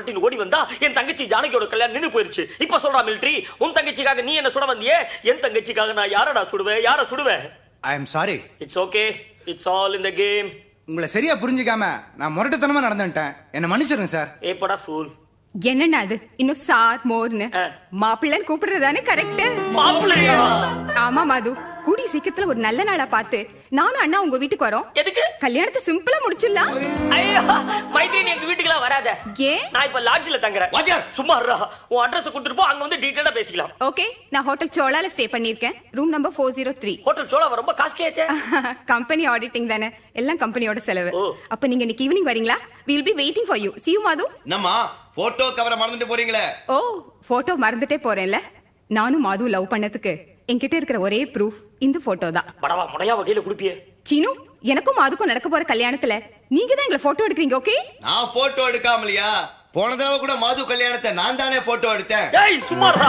வந்தா என் தங்கச்சி ஜானகியோட கல்யாணம் நின்னு போயிருச்சு இப்ப சொல்றா மிலிட்ரி உன் தங்கச்சிக்காக நீ என்ன சுட வந்தியே என் தங்கச்சிக்காக நான் யாரடா சுடுவேன் யார சுடுவேன் I am sorry it's okay it's all in the game உங்களை சரியா புரிஞ்சுக்காம நான் முரட்டுத்தனமா நடந்துட்டேன் என்ன மன்னிச்சிருங்க சார் ஏப்படா ஃபூல் என்னண்ணா அது இன்னும் சார் மோர்னு ஆ. மாப்பிள்ளைன்னு கூப்பிடுறதானே கரெக்ட் மாப்பிள்ளையா ஆமா மாது கூடிய சீக்கிரத்துல ஒரு நல்ல நாளா பார்த்து நானும் அண்ணா உங்க வீட்டுக்கு வரோம் எதுக்கு கல்யாணத்தை சிம்பிளா முடிச்சிடலாம் ஐயா மைத்ரி நீ எங்க வீட்டுக்குலாம் வராத ஏன் நான் இப்ப லாட்ஜ்ல தங்குறேன் வாத்தியார். சும்மா இருடா. உன் அட்ரஸ் கொடுத்துட்டு போ அங்க வந்து டீடைலா பேசிக்கலாம் ஓகே நான் ஹோட்டல் சோலால ஸ்டே பண்ணிருக்கேன் room number four zero three hotel Chola ரொம்ப காஸ்ட்லியாச்சே கம்பெனி ஆடிட்டிங் தானே எல்லாம் கம்பெனியோட செலவு ஓ. அப்ப நீங்க இன்னைக்கு ஈவினிங் வரீங்களா will be waiting for you see you மாது என்னம்மா போட்டோ கவரை மறந்துட்டு போறீங்களே ஓ போட்டோ மறந்துட்டே போறேன்ல நானும் மாது லவ் பண்ணதுக்கு என்கிட்ட இருக்கிற ஒரே ப்ரூஃப் இந்த போட்டோ தான் படவா முடையா வகையில குடுப்பியே சீனு எனக்கும் மாதுக்கும் நடக்க போற கல்யாணத்துல நீங்க தான் எங்களை போட்டோ எடுக்கிறீங்க ஓகே நான் போட்டோ எடுக்காமலையா போன தடவை கூட மாது கல்யாணத்தை நான் தானே போட்டோ எடுத்தேன் ஏய் சும்மா இருடா.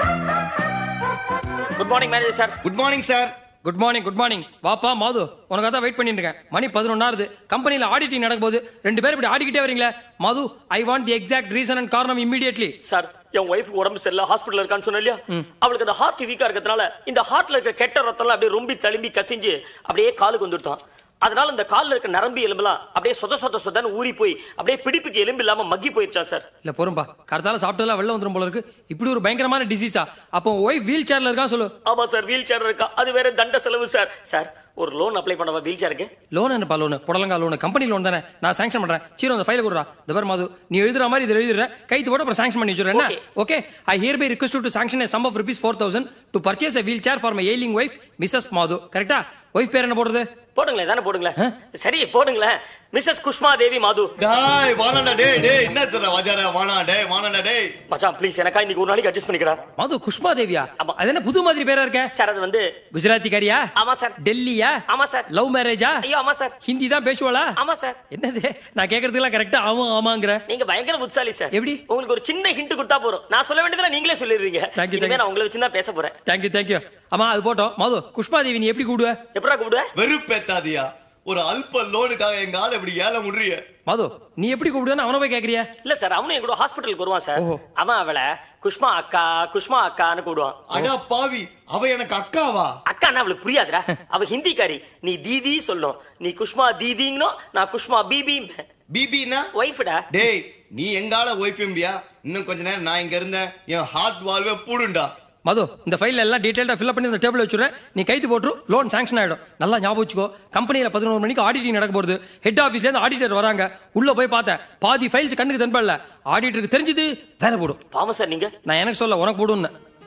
Good morning manager sir good morning sir good morning good morning வாப்பா மாது உனக்கு தான் வெயிட் பண்ணிட்டு இருக்கேன் மணி பதினொன்னாருது கம்பெனில ஆடிட்டிங் நடக்கும் போது ரெண்டு பேரும் இப்படி ஆடிக்கிட்டே வரீங்களே Madhu I want the exact reason and காரணம் இமீடியட்லி சார் என் ஒய்ஃப் உடம்பு சரியில்லை ஹாஸ்பிடல் இருக்கான்னு சொன்னேன் இல்லையா அவளுக்கு அந்த ஹார்ட் வீக்கா இருக்கிறதுனால இந்த ஹார்ட்ல இருக்க கெட்ட ரத்தம்லாம் அப்படியே ரொம்ப தழும்பி கசிஞ்சு அப்படியே காலுக்கு வந்துருத்தான் அதனால இந்த கால்ல இருக்க நரம்பு எலும்பெல்லாம் அப்படியே சொத சொத சொதன்னு ஊறி போய் அப்படியே பிடிப்புக்கு எலும்பு இல்லாம மக்கி போயிருச்சா சார் இல்ல போறோம்பா கருத்தால சாப்பிட்டதெல்லாம் வெளில வந்துரும் போல இருக்கு இப்படி ஒரு பயங்கரமான டிசீஸா அப்போ ஒய்ஃப் வீல் சேர்ல இருக்கா சொல்லு ஆமா சார் வீல் சேர் இருக்கா அது வேற தண்ட செலவு சார் சார் ஒரு லோன் அப்ளை பண்ணவா வீல் சேருக்கு லோன் என்னப்பா லோன் புடலங்கா லோன் கம்பெனி லோன் தானே நான் சாங்ஷன் பண்றேன் சீரோ அந்த ஃபைல கொடுறா இந்த பாரு மாது நீ எழுதுற மாதிரி இதில் எழுதுற கைத்து போட்டு அப்புறம் சாங்ஷன் பண்ணி வச்சுறேன் Okay. Okay I hereby request to sanction sum of rupees four thousand to purchase a wheelchair for my ailing wife Mrs Madhu கரெக்டா ஒய்ஃப் பேர் என்ன போடுறது போடுங்களேன் தானே போடுங்களேன் சரி போடுங்களேன் மிஸ்ஸஸ் குஷ்மா தேவி மாது டாய் வாணாடா டேய் டேய் என்ன சொல்ற வாஜாரா வாணா டேய் வாணாடா டேய் மச்சான் ப்ளீஸ் எனக்கா இன்னைக்கு ஒரு நாளைக்கு அட்ஜஸ்ட் பண்ணிக்கிறா மாது குஷ்மா தேவியா ஆமா. அது என்ன புது மாதிரி பேரா இருக்க சார் அது வந்து குஜராத்தி காரியா ஆமா சார் டெல்லியா ஆமா சார் லவ் மேரேஜா ஐயோ ஆமா சார் ஹிந்தி தான் பேசுவாளா ஆமா சார் என்னது நான் கேக்குறதுக்கெல்லாம் கரெக்டா ஆமா ஆமாங்கிற நீங்க பயங்கர புத்தாலி சார் எப்படி? உங்களுக்கு ஒரு சின்ன ஹிண்ட் கொடுத்தா போறோம் நான் சொல்ல வேண்டியதுல நீங்களே சொல்லிடுறீங்க Thank you, இனிமே thank you. நான் உங்களை வச்சு தான் பேச போறேன் தேங்க்யூ தேங்க்யூ ஆமா அது போட்டோம் மாது குஷ்மா தேவி நீ எப்படி கூடுவ எப்படா கூப்பிடுவ வெறுப்பேத்தாதியா ஒரு அல்ப லோனுக்காக எங்க ஆள் இப்படி ஏல முடிய மாது நீ எப்படி கூப்பிடுவேன்னு அவனை போய் கேக்குறியா இல்ல சார் அவனும் என் கூட ஹாஸ்பிட்டலுக்கு வருவான் சார் ஓஹோ. அவன் அவளை குஷ்மா அக்கா குஷ்மா அக்கான்னு கூடுவான் அடா பாவி அவ எனக்கு அக்காவா அக்கான்னா அவளுக்கு புரியாதுடா அவ ஹிந்திக்காரி நீ தீதி சொல்லும் நீ குஷ்மா தீதிங்கனும் நான் குஷ்மா பிபி பிபினா ஒய்ஃப்டா டேய் நீ எங்கால ஒய்ஃபிம்பியா இன்னும் கொஞ்ச நேரம் நான் இங்க இருந்தேன் என் ஹார்ட் வால்வே பூடுண்டா மது இந்த ஃபைல்ல எல்லாம் டீடைல்டா ஃபில் பண்ணி இந்த டேபிள் வச்சுறேன் நீ கைத்து போட்டு லோன் சாங்ஷன் ஆயிடும் நல்லா ஞாபகம் வச்சுக்கோ கம்பெனில பதினோரு மணிக்கு ஆடிட்டிங் நடக்க போகுது ஹெட் ஆபீஸ்ல இருந்து ஆடிட்டர் வராங்க உள்ள போய் பார்த்தேன் பாதி ஃபைல்ஸ் கண்ணுக்கு தென்படல ஆடிட்டருக்கு தெரிஞ்சது வேலை போடும் பாவம் சார் நீங்க நான் எனக்கு சொல்ல உனக்கு போடுன்னு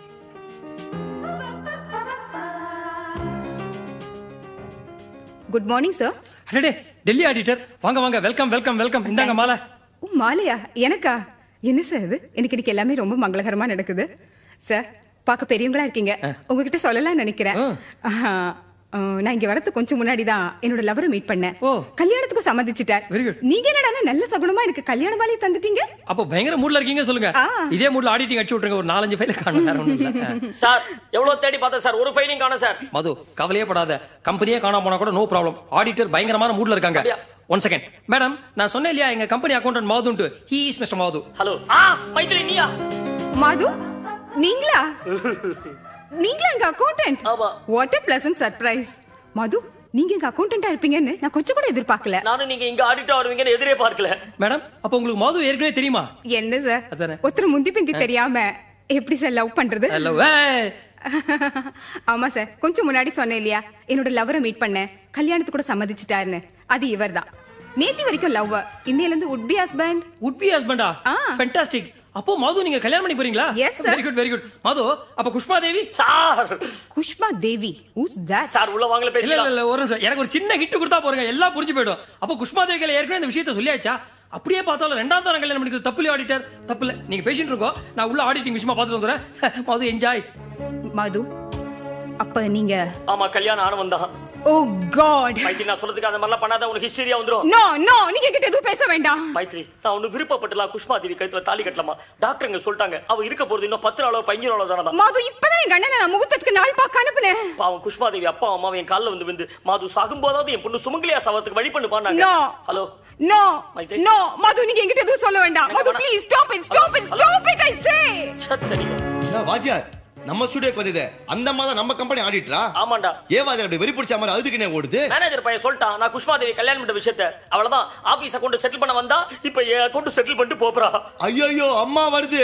குட் மார்னிங் சார் அடடே டெல்லி ஆடிட்டர் வாங்க வாங்க வெல்கம் வெல்கம் வெல்கம் இந்தாங்க மாலை ஓ மாலையா எனக்கா என்ன சார் இது எனக்கு இன்னைக்கு எல்லாமே ரொம்ப மங்களகரமா நடக்குது சார் பார்க்க பெரியவங்களா இருக்கீங்க உங்ககிட்ட சொல்லலாம் நினைக்கிறேன் ஆஹா, ஆ, நான் இங்க வரது கொஞ்சம் முன்னாடி தான் என்னோட லவரை மீட் பண்ணேன் ஓ. கல்யாணத்துக்கும் சம்மதிச்சிட்டார் Very good. நீங்க என்னடா நல்ல சகுனமா எனக்கு கல்யாண மாலையை தந்துட்டீங்க அப்போ பயங்கர மூட்ல இருக்கீங்க சொல்லுங்க ஆ. இதே மூட்ல ஆடிட்டிங் அடிச்சு விட்டுருங்க ஒரு நாலஞ்சு ஃபைல காணும் வேற ஒண்ணும் இல்ல சார் எவ்வளவு தேடி பார்த்தேன் சார் ஒரு ஃபைலிங் காணும் சார் மது கவலையே படாத கம்பெனியே காணாம போனா கூட நோ ப்ராப்ளம் ஆடிட்டர் பயங்கரமான மூட்ல இருக்காங்க அப்படியா? ஒன் செகண்ட் மேடம் நான் சொன்னேன் இல்லையா எங்க கம்பெனி அக்கௌண்டன்ட் மாதுன்ட்டு he is mister Madhu hello ஆ மைத்திரி நீயா மாது நீங்களா நீங்களா எங்க அக்கௌண்டன்ட் ஆமா. What a pleasant surprise Madhu நீங்க எங்க அக்கௌண்டன்டா இருப்பீங்கன்னு நான் கொஞ்சம் கூட எதிர்பார்க்கல நானும் நீங்க இங்க ஆடிட்டா வருவீங்கன்னு எதிரே பார்க்கல மேடம் அப்ப உங்களுக்கு மாது ஏற்கனவே தெரியுமா என்ன சார் அதானே. ஒருத்தர் முந்தி பிந்தி தெரியாம எப்படி சார் லவ் பண்றது ஹலோ ஆமா சார் கொஞ்சம் முன்னாடி சொன்னேன் இல்லையா என்னோட லவரை மீட் பண்ணேன் கல்யாணத்துக்கு கூட சம்மதிச்சிட்டாருன்னு அது இவர்தான் நேத்தி வரைக்கும் லவ் இன்னையில இருந்து would be husband would be ஹஸ்பண்டா ஆ. ஃபென்டாஸ்டிக் அப்போ மாது நீங்க கல்யாணம் பண்ணி போறீங்களா Yes, sir. Very good very good Madhu அப்ப Kushma Devi sir Kushma Devi who's that sir உள்ள வாங்கல இல்ல இல்ல பேசலாம் இல்ல ஒரு நிமிஷம் எனக்கு ஒரு சின்ன ஹிட் கொடுத்தா போறீங்க எல்லாம் புரிஞ்சு போயிடும் அப்ப குஷ்மா தேவிகளை ஏற்கனவே இந்த விஷயத்த சொல்லியாச்சா அப்படியே பார்த்தாலும் ரெண்டாம் தரம் கல்யாணம் பண்ணிக்கிறது தப்பு இல்லையா ஆடிட்டர் தப்பு இல்ல நீங்க பேசிட்டு இருக்கோம் நான் உள்ள ஆடிட்டிங் விஷயமா பார்த்துட்டு வந்துறேன் மாது என்ஜாய் மது அப்ப நீங்க ஆமா கல்யாணம் ஆனவன் தான் ஓ காட் மைத்ரி நான் சொல்றதுக்கு அந்த மாதிரிலாம் பண்ணாத உனக்கு ஹிஸ்டரியா வந்துரும் நோ நோ நீங்க கிட்ட எதுவும் பேச வேண்டாம் மைத்ரி நான் ஒண்ணு விருப்பப்பட்டலாம் குஷ்மா தேவி கழுத்துல தாலி கட்டலாமா டாக்டருங்க சொல்லிட்டாங்க அவ இருக்க போறது இன்னும் பத்து நாளோ பதினஞ்சு நாளோ தானே மாது இப்பதான் எங்க அண்ணனை நான் முகூர்த்தத்துக்கு நாள் பார்க்க அனுப்புனேன் பாவம் குஷ்மா தேவி அப்பா அம்மாவும் என் கால்ல வந்து விழுந்து மாது சாகும் போதாவது என் பொண்ணு சுமங்கலியா சாவத்துக்கு வழி பண்ணு பாண்டாங்க No. Hello no Maithri. No Madhu நீங்க என்கிட்ட எதுவும் சொல்ல வேண்டாம் எனக்கு மது வேணாம். Please stop it stop it stop it I say என்ன வாத்தியார் நம்ம ஸ்டுடியோக்கு வந்தது அந்த மாதிரி நம்ம கம்பெனி ஆடிட்டரா ஆமாண்டா ஏ வாத்தியார் அப்படி வெறி பிடிச்ச மாதிரி அதுக்குனே ஓடுது மேனேஜர் பையன் சொல்லிட்டான் நான் குஷ்மா தேவி கல்யாணம் பண்ண விஷயத்த அவ்வளவுதான் ஆபீஸ் அக்கௌண்ட் செட்டில் பண்ண வந்தா இப்ப என் அக்கௌண்ட் செட்டில் பண்ணிட்டு போறா ஐயோ அம்மா வருது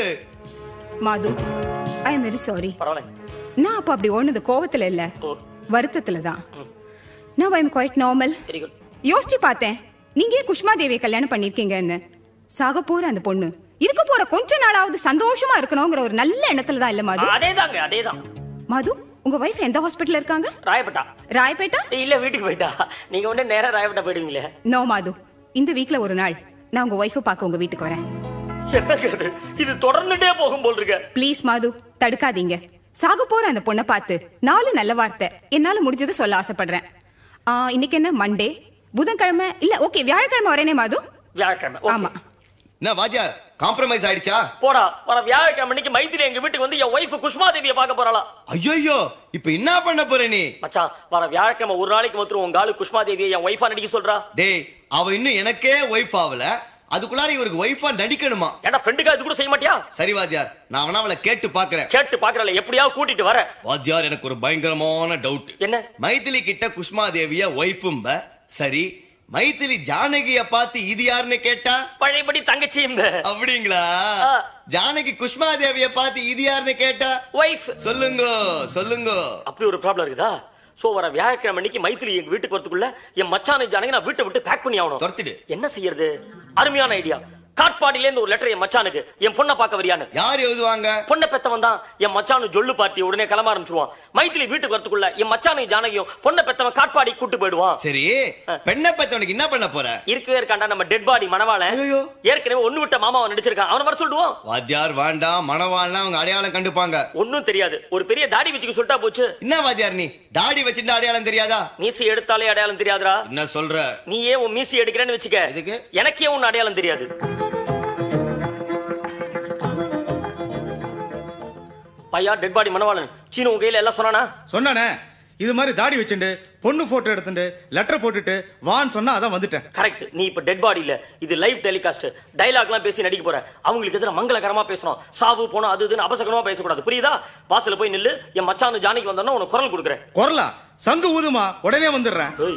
Madhu I am very sorry பரவாயில்ல நான் அப்ப அப்படி ஓடுனது கோவத்துல இல்ல ஓ வருத்தத்துல தான் நான் I am quite normal very good யோசிச்சு பார்த்தேன் நீங்க ஏன் குஷ்மா தேவியை கல்யாணம் பண்ணிருக்கீங்கன்னு சாக போற அந்த பொண்ணு இருக்க போற கொஞ்ச நாளாவது சந்தோஷமா இருக்கணுங்கிற ஒரு நல்ல எண்ணத்துல தான் இல்ல மது அதேதாங்க அதேதான் மது உங்க வைஃப் எந்த ஹாஸ்பிட்டல் இருக்காங்க ராயப்பட்டா ராயப்பேட்டா இல்ல வீட்டுக்கு போயிட்டா நீங்க உடனே நேரா ராயப்பட்டா போயிடுவீங்களே நோ மாது இந்த வீக்ல ஒரு நாள் நான் உங்க ஒய்ஃபை பார்க்க உங்க வீட்டுக்கு வரேன் என்னங்க இது? இது தொடர்ந்துட்டே போகும் போல் இருக்க ப்ளீஸ் மாது தடுக்காதீங்க சாக போற அந்த பொண்ணை பார்த்து நாலு நல்ல வார்த்தை என்னால முடிஞ்சதை சொல்ல ஆசைப்படுறேன் ஆ, இன்னைக்கு என்ன மண்டே புதன்கிழமை இல்ல ஓகே வியாழக்கிழமை வரேனே மாது வியாழக்கிழமை okay. ஆமா என்ன வாத்தியார் காம்ப்ரமைஸ் ஆயிடுச்சா போடா வர வியாழக்கிழமை அன்னைக்கு மைத்திரி எங்க வீட்டுக்கு வந்து என் ஒய்ஃப் குஷ்மா தேவியை பார்க்க போறாளா ஐயோ இப்ப என்ன பண்ண போற நீ மச்சான் வர வியாழக்கிழமை ஒரு நாளைக்கு மாத்திரம் உங்க ஆளு குஷ்மா தேவியை என் ஒய்ஃபா நடிக்க சொல்றா டேய் அவ இன்னும் எனக்கே ஒய்ஃப் ஆகல அதுக்குள்ளார இவருக்கு ஒய்ஃபா நடிக்கணுமா ஏன்னா ஃப்ரெண்டுக்கா இது கூட செய்ய மாட்டியா சரி வாத்தியார் நான் வேணா அவளை கேட்டு பாக்குறேன் கேட்டு பாக்குறல எப்படியாவது கூட்டிட்டு வர வாத்தியார் எனக்கு ஒரு பயங்கரமான டவுட் என்ன மைதிலி கிட்ட குஷ்மா தேவிய ஒய்ஃபும்ப சரி மைதிலி ஜானகிய பார்த்து இது யாருன்னு கேட்டா பழையபடி தங்கச்சி இந்த அப்படிங்களா ஆ. ஜானகி குஷ்மா தேவிய பார்த்து இது யாருன்னு கேட்டா ஒய்ஃப் சொல்லுங்க சொல்லுங்க அப்படி ஒரு ப்ராப்ளம் இருக்குதா சோ வர வியாழக்கிழமை அன்னைக்கு மைத்திரி எங்க வீட்டுக்கு வரதுக்குள்ள என் மச்சானை ஜானகி நான் வீட்டை விட்டு பேக் பண்ணி ஆகணும் துரத்திடு என்ன செய்யறது அருமையான ஐடியா காட்பாடியில இருந்து ஒரு லெட்டர் என் மச்சானுக்கு என் பொண்ணை பார்க்க வரியான்னு யார் எழுதுவாங்க பொண்ணை பெத்தவன் தான் என் மச்சானு ஜொல்லு பார்ட்டி உடனே கிளம்ப ஆரம்பிச்சிருவான் மைத்திலி வீட்டுக்கு வரதுக்குள்ள என் மச்சானை ஜானகியும் பொண்ணை பெத்தவன் காட்பாடி கூட்டு போயிடுவான் சரி பெண்ணை பத்தவனுக்கு என்ன பண்ண போற இருக்கவே இருக்காண்டா நம்ம டெட் பாடி மணவாள ஐயையோ. ஏற்கனவே ஒண்ணு விட்ட மாமாவை நடிச்சிருக்கான் அவனை வர சொல்லுவோம் வாத்தியார் வேண்டாம் மணவாள்லாம் அவங்க அடையாளம் கண்டுப்பாங்க ஒண்ணும் தெரியாது ஒரு பெரிய தாடி வச்சுக்க சொல்லிட்டா போச்சு என்ன வாத்தியார் நீ தாடி வச்சிருந்தா அடையாளம் தெரியாதா மீசி எடுத்தாலே அடையாளம் தெரியாதுடா என்ன சொல்ற நீ ஏன் உன் மீசி எடுக்கிறேன்னு வச்சுக்க எதுக்கு? எனக்கே உன் அடையாளம் தெரியாது பையா டெட் பாடி மணவாளன் சீனு உங்க கையில எல்லாம் சொன்னானா சொன்னானே இது மாதிரி தாடி வச்சுட்டு பொண்ணு போட்டோ எடுத்துட்டு லெட்டர் போட்டுட்டு வான்னு சொன்னா அதான் வந்துட்டேன் கரெக்ட் நீ இப்ப டெட் பாடி இல்ல இது லைவ் டெலிகாஸ்ட் டைலாக் எல்லாம் பேசி நடிக்க போற அவங்களுக்கு எதிராக மங்களகரமா பேசணும் சாவு போனா அது இதுன்னு அபசகரமா பேசக்கூடாது புரியுதா வாசல்ல போய் நில்லு என் மச்சானு ஜானகி வந்தோன்னா உனக்கு குரல் கொடுக்குறேன் குரலா சங்கு ஊதுமா உடனே வந்துடுறேன் ஏய்.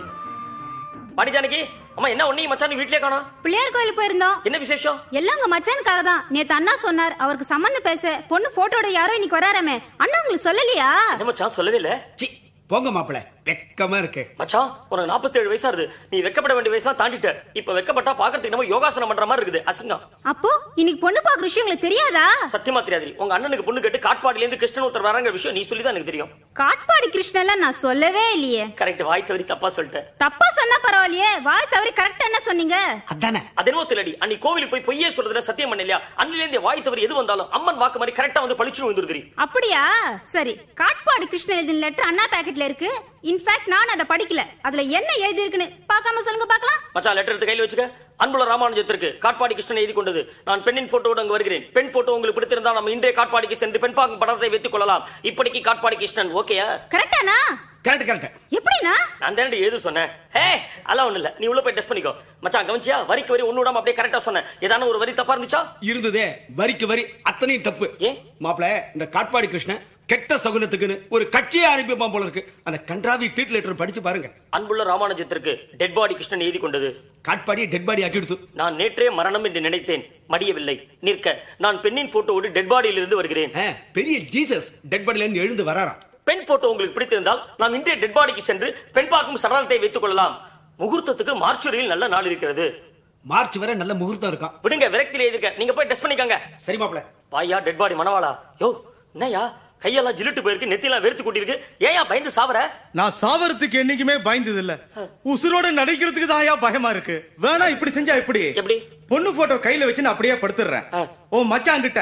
பாடி ஜானகி அம்மா என்ன உன்னையும் மச்சானு வீட்லயே காணோம் பிள்ளையார் கோயிலுக்கு போயிருந்தோம் என்ன விசேஷம் எல்லாம் உங்க மச்சானுக்காக தான் நேத்து அண்ணா சொன்னார் அவருக்கு சம்மந்தம் பேச பொண்ணு போட்டோட யாரோ இன்னைக்கு வராராமே அண்ணா உங்களுக்கு சொல்லலையா என்ன மச்சான் சொல்லவே இல்ல சி போங்க மாப்பிள வெக்கமா இருக்கு மச்சான் உனக்கு 47 வயசா இருக்கு நீ வெக்கப்பட வேண்டிய வயசுலாம் தாண்டிட்ட இப்ப வெக்கப்பட்டா பாக்குறதுக்கு நம்ம யோகாசனம் பண்ற மாதிரி இருக்குது அசிங்கம் அப்போ இன்னைக்கு பொண்ணு பாக்குற விஷயம் உங்களுக்கு தெரியாதா சத்தியமா தெரியாது உங்க அண்ணனுக்கு பொண்ணு கேட்டு காட்பாடில இருந்து கிருஷ்ணன் ஒருத்தர் வராங்க விஷயம் நீ சொல்லி தான் எனக்கு தெரியும் காட்பாடி கிருஷ்ணன்லாம் நான் சொல்லவே இல்லையே கரெக்ட் வாய் தவறி தப்பா சொல்லிட்டேன் தப்பா சொன்னா பரவாயில்லையே வாய் தவறி கரெக்டா என்ன சொன்னீங்க அதானே அது என்னவோ தெரியலடி அன்னைக்கு கோவிலுக்கு போய் பொய்யே சொல்றதுல சத்தியம் பண்ண இல்லையா அன்னில இருந்து வாய் தவறி எது வந்தாலும் அம்மன் வாக்கு மாதிரி கரெக்டா வந்து பளிச்சு வந்துருது அப்படியா சரி காட்பாடி கிருஷ்ணன் எழுதின லெட்டர் அண்ணா பாக்கெட்ல இருக்கு இன்ஃபேக்ட் நான் அதை படிக்கல அதுல என்ன எழுதி இருக்குன்னு பார்க்காம சொல்லுங்க பார்க்கலாம் மச்சான் லெட்டர் எடுத்து கையில வச்சுக்க அன்புள்ள ராமானுஜத்திற்கு காட்பாடி கிருஷ்ணன் எழுதி கொண்டது நான் பெண்ணின் போட்டோடு அங்கு வருகிறேன் பெண் போட்டோ உங்களுக்கு பிடித்திருந்தால் நம்ம இன்றைய காட்பாடிக்கு சென்று பெண் பார்க்கும் படத்தை வைத்துக் கொள்ளலாம் இப்படிக்கு காட்பாடி கிருஷ்ணன் ஓகேயா கரெக்டானா கரெக்ட் கரெக்ட் எப்படினா நான் தானே எழுத சொன்னேன் ஹே அதெல்லாம் ஒண்ணு இல்ல நீ உள்ள போய் டெஸ்ட் பண்ணிக்கோ மச்சான் கவனிச்சியா வரிக்கு வரி ஒண்ணு விடாம அப்படியே கரெக்டா சொன்னேன் ஏதான ஒரு வரி தப்பா இருந்துச்சா இருந்ததே வரிக்கு வரி அத்தனையும் தப்பு ஏன்? மாப்பிள இந்த காட்பாடி கிருஷ்ணன் கெட்ட சகுனத்துக்குன்னு ஒரு கட்சியை அனுப்பிப்பான் போல இருக்கு அந்த கன்றாவி ட்வீட் லெட்டர் படிச்சு பாருங்க அன்புள்ள ராமானுஜத்திற்கு டெட் பாடி கிருஷ்ணன் எழுதி கொண்டது காட்பாடி டெட் பாடி ஆக்கி எடுத்து நான் நேற்றே மரணம் என்று நினைத்தேன் மடியவில்லை நிற்க நான் பெண்ணின் போட்டோவோடு டெட் பாடியில் இருந்து வருகிறேன் ஆ, பெரிய ஜீசஸ் டெட் பாடில இருந்து எழுந்து வராராம் பெண் போட்டோ உங்களுக்கு பிடித்திருந்தால் நாம் இன்றைய டெட் பாடிக்கு சென்று பெண் பார்க்கும் சடலத்தை வைத்துக் கொள்ளலாம் முகூர்த்தத்துக்கு மார்ச்சுரியில் நல்ல நாள் இருக்கிறது மார்ச் வரை நல்ல முகூர்த்தம் இருக்கான் விடுங்க விரக்தியில எதிர்க்க நீங்க போய் டெஸ்ட் பண்ணிக்கங்க சரி மாப்பிள வாயா டெட் பாடி மனவாளா யோ என்னய்யா கையெல்லாம் ஜிலிட்டு போயிருக்கு நெத்தியெல்லாம் வெறுத்து கூட்டிருக்கு ஏயா பயந்து சாவற நான் சாவறதுக்கு என்னைக்குமே பயந்தது இல்ல உசுரோட நடிக்கிறதுக்கு தான் பயமா இருக்கு வேணா இப்படி செஞ்சா இப்படி எப்படி பொண்ணு போட்டோ கையில வச்சு நான் அப்படியே படுத்துறேன் ஆ. ஓ மச்சான் கிட்ட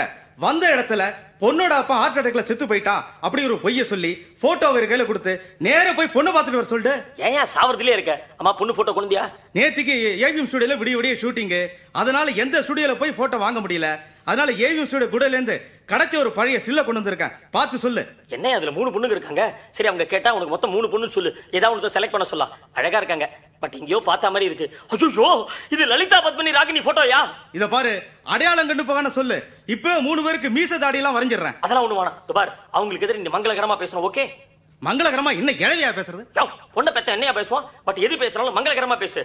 வந்த இடத்துல பொண்ணோட அப்பா ஹார்ட் அட்டாக்ல செத்து போயிட்டான் அப்படி ஒரு பொய்ய சொல்லி போட்டோ அவர் கையில கொடுத்து நேரா போய் பொண்ணு பார்த்துட்டு வர சொல்லிட்டு ஏன் ஏன் சாவறதுலயே இருக்க அம்மா பொண்ணு போட்டோ கொண்டியா நேத்துக்கு ஏவிஎம் ஸ்டுடியோல விடிய விடிய ஷூட்டிங் அதனால எந்த ஸ்டுடியோல போய் போட்டோ வாங்க முடியல அதனால ஏவிஎம் ஸ்டுடியோ குடல இருந்து கிடைச்ச ஒரு பழைய சில்ல கொண்டு வந்திருக்கேன் பார்த்து சொல்லு என்ன அதுல மூணு பொண்ணுங்க இருக்காங்க சரி அவங்க கேட்டா உனக்கு மொத்தம் மூணு பொண்ணு சொல்லு ஏதாவது ஒன்று செலக்ட் பண்ண சொல்லலாம் அழகா இருக்காங்க பட் எங்கேயோ பார்த்த மாதிரி இருக்கு ஐயோ இது லலிதா பத்மினி ராகினி போட்டோயா இத பாரு அடையாளம் கண்டு போகான சொல்லு இப்போ மூணு பேருக்கு மீச தாடி எல்லாம் வரைஞ்சிடுறேன் அதெல்லாம் ஒண்ணு வேணாம் இதோ பார் அவங்களுக்கு எதிர நீ மங்களகரமா பேசணும் ஓகே மங்களகரமா இன்னும் கிழவியா பேசுறது யோ பொண்ணை பெத்த என்னையா பேசுவான் பட் எது பேசுறாலும் மங்களகரமா பேசு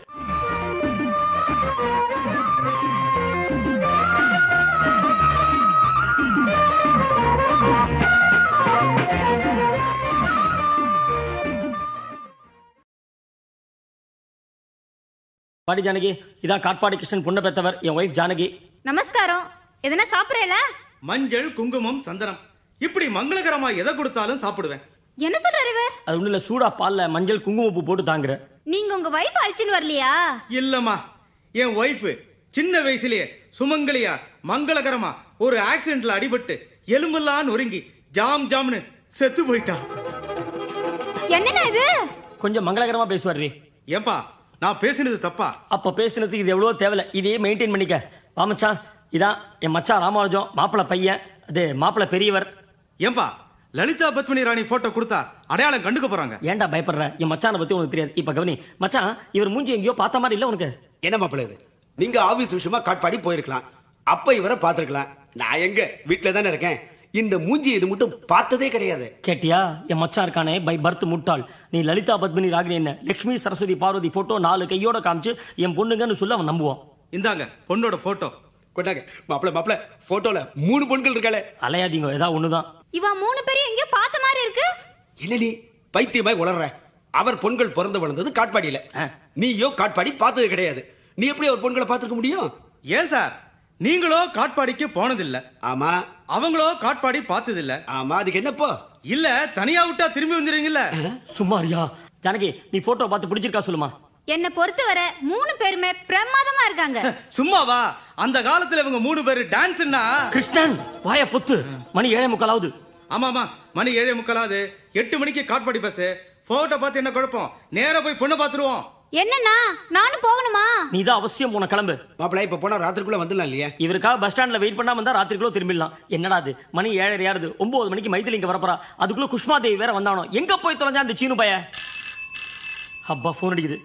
பாடி ஜானகி இதான் காட்பாடி கிருஷ்ணன் பொண்ணை பெத்தவர் என் ஒய்ஃப் ஜானகி நமஸ்காரம் எதனா சாப்பிடறேல மஞ்சள் குங்குமம் சந்தனம் இப்படி மங்களகரமா எதை கொடுத்தாலும் சாப்பிடுவேன் என்ன சொல்றாரு இவர் அது ஒண்ணு இல்ல சூடா பால்ல மஞ்சள் குங்குமப்பூ போட்டு தாங்குற நீங்க உங்க வைஃப் அழிச்சுன்னு வரலையா இல்லம்மா என் ஒய்ஃப் சின்ன வயசுலயே சுமங்கலியா மங்களகரமா ஒரு ஆக்சிடென்ட்ல அடிபட்டு எலும்பெல்லாம் நொறுங்கி ஜாம் ஜாம்னு செத்து போயிட்டா என்னண்ணா இது கொஞ்சம் மங்களகரமா பேசுவாரு ஏன்பா நான் பேசினது தப்பா அப்ப பேசுனதுக்கு இது எவ்வளவு தேவையில்ல இதையே மெயின்டைன் பண்ணிக்க வா மச்சான் இதான் என் மச்சான் ராமானுஜம் மாப்பிள பையன் அது மாப்பிள பெரியவர் ஏன்பா லலிதா பத்மினி ராணி போட்டோ கொடுத்தா அடையாளம் கண்டுக்க போறாங்க ஏன்டா பயப்படுற என் மச்சானை பத்தி உனக்கு தெரியாது இப்ப கவனி மச்சான் இவர் மூஞ்சி எங்கேயோ பார்த்த மாதிரி இல்ல உனக்கு என்ன மாப்பிள்ள இது நீங்க ஆபீஸ் விஷயமா காட்பாடி போயிருக்கலாம் அப்ப இவரை பார்த்திருக்கலாம் நான் எங்க வீட்டுல தானே இருக்கேன் இந்த மூஞ்சி இது மட்டும் பார்த்ததே கிடையாது கேட்டியா என் மச்சான் இருக்கானே பை பர்த் முட்டாள் நீ லலிதா பத்மினி ராகினி என்ன லட்சுமி சரஸ்வதி பார்வதி போட்டோ நாலு கையோட காமிச்சு என் பொண்ணுங்கன்னு சொல்ல அவன் நம்புவான் இந்தாங்க பொண்ணோட போட்டோ கொண்டாங்க மாப்பிள்ள மாப்பிள்ள போட்டோல மூணு பொண்கள் இருக்காளே அலையாதீங்க ஏதாவது ஒண்ணுதான் இவன் மூணு பேரும் எங்கேயோ பார்த்த மாதிரி இருக்கு இல்ல நீ பைத்தியமாய் உளர்ற அவர் பொண்கள் பிறந்து வளர்ந்தது காட்பாடியில நீயோ காட்பாடி பார்த்தது கிடையாது நீ எப்படி அவர் பொண்களை பார்த்திருக்க முடியும் ஏன் சார் நீங்களோ காட்பாடிக்கு போனதில்ல ஆமா அவங்களோ காட்பாடி பார்த்ததில்ல ஆமா அதுக்கு என்னப்போ இல்ல தனியா விட்டா திரும்பி வந்துருவீங்கல்ல சும்மாரியா ஜானகி நீ போட்டோ பார்த்து பிடிச்சிருக்கா சொல்லுமா என்னை பொறுத்தவரை மூணு பேருமே பிரமாதமா இருக்காங்க சும்மாவா அந்த காலத்துல இவங்க மூணு பேரு டான்ஸ்னா கிருஷ்ணன் வாய பொத்து மணி ஏழை முக்காலாவது ஆமாமா மணி ஏழே முக்காலாவது எட்டு மணிக்கு காட்பாடி பஸ் போட்டோ பார்த்து என்ன குழப்பம் நேரா போய் பொண்ணு பாத்துருவோம் என்னண்ணா நானும் போகணுமா நீ தான் அவசியம் போன கிளம்பு மாப்பிள்ள இப்ப போனா ராத்திரிக்குள்ள வந்துடலாம் இல்லையா இவருக்காக பஸ் ஸ்டாண்ட்ல வெயிட் பண்ணாம இருந்தா ராத்திரிக்குள்ள திரும்பிடலாம் என்னடா அது மணி ஏழரை யாருது ஒன்பது மணிக்கு மைத்திலி இங்க வரப்போறா அதுக்குள்ள குஷ்மா தேவி வேற வந்தானோ எங்க போய் தொலைஞ்சா அந்த சீனு பைய அப்பா போன் அடிக்குது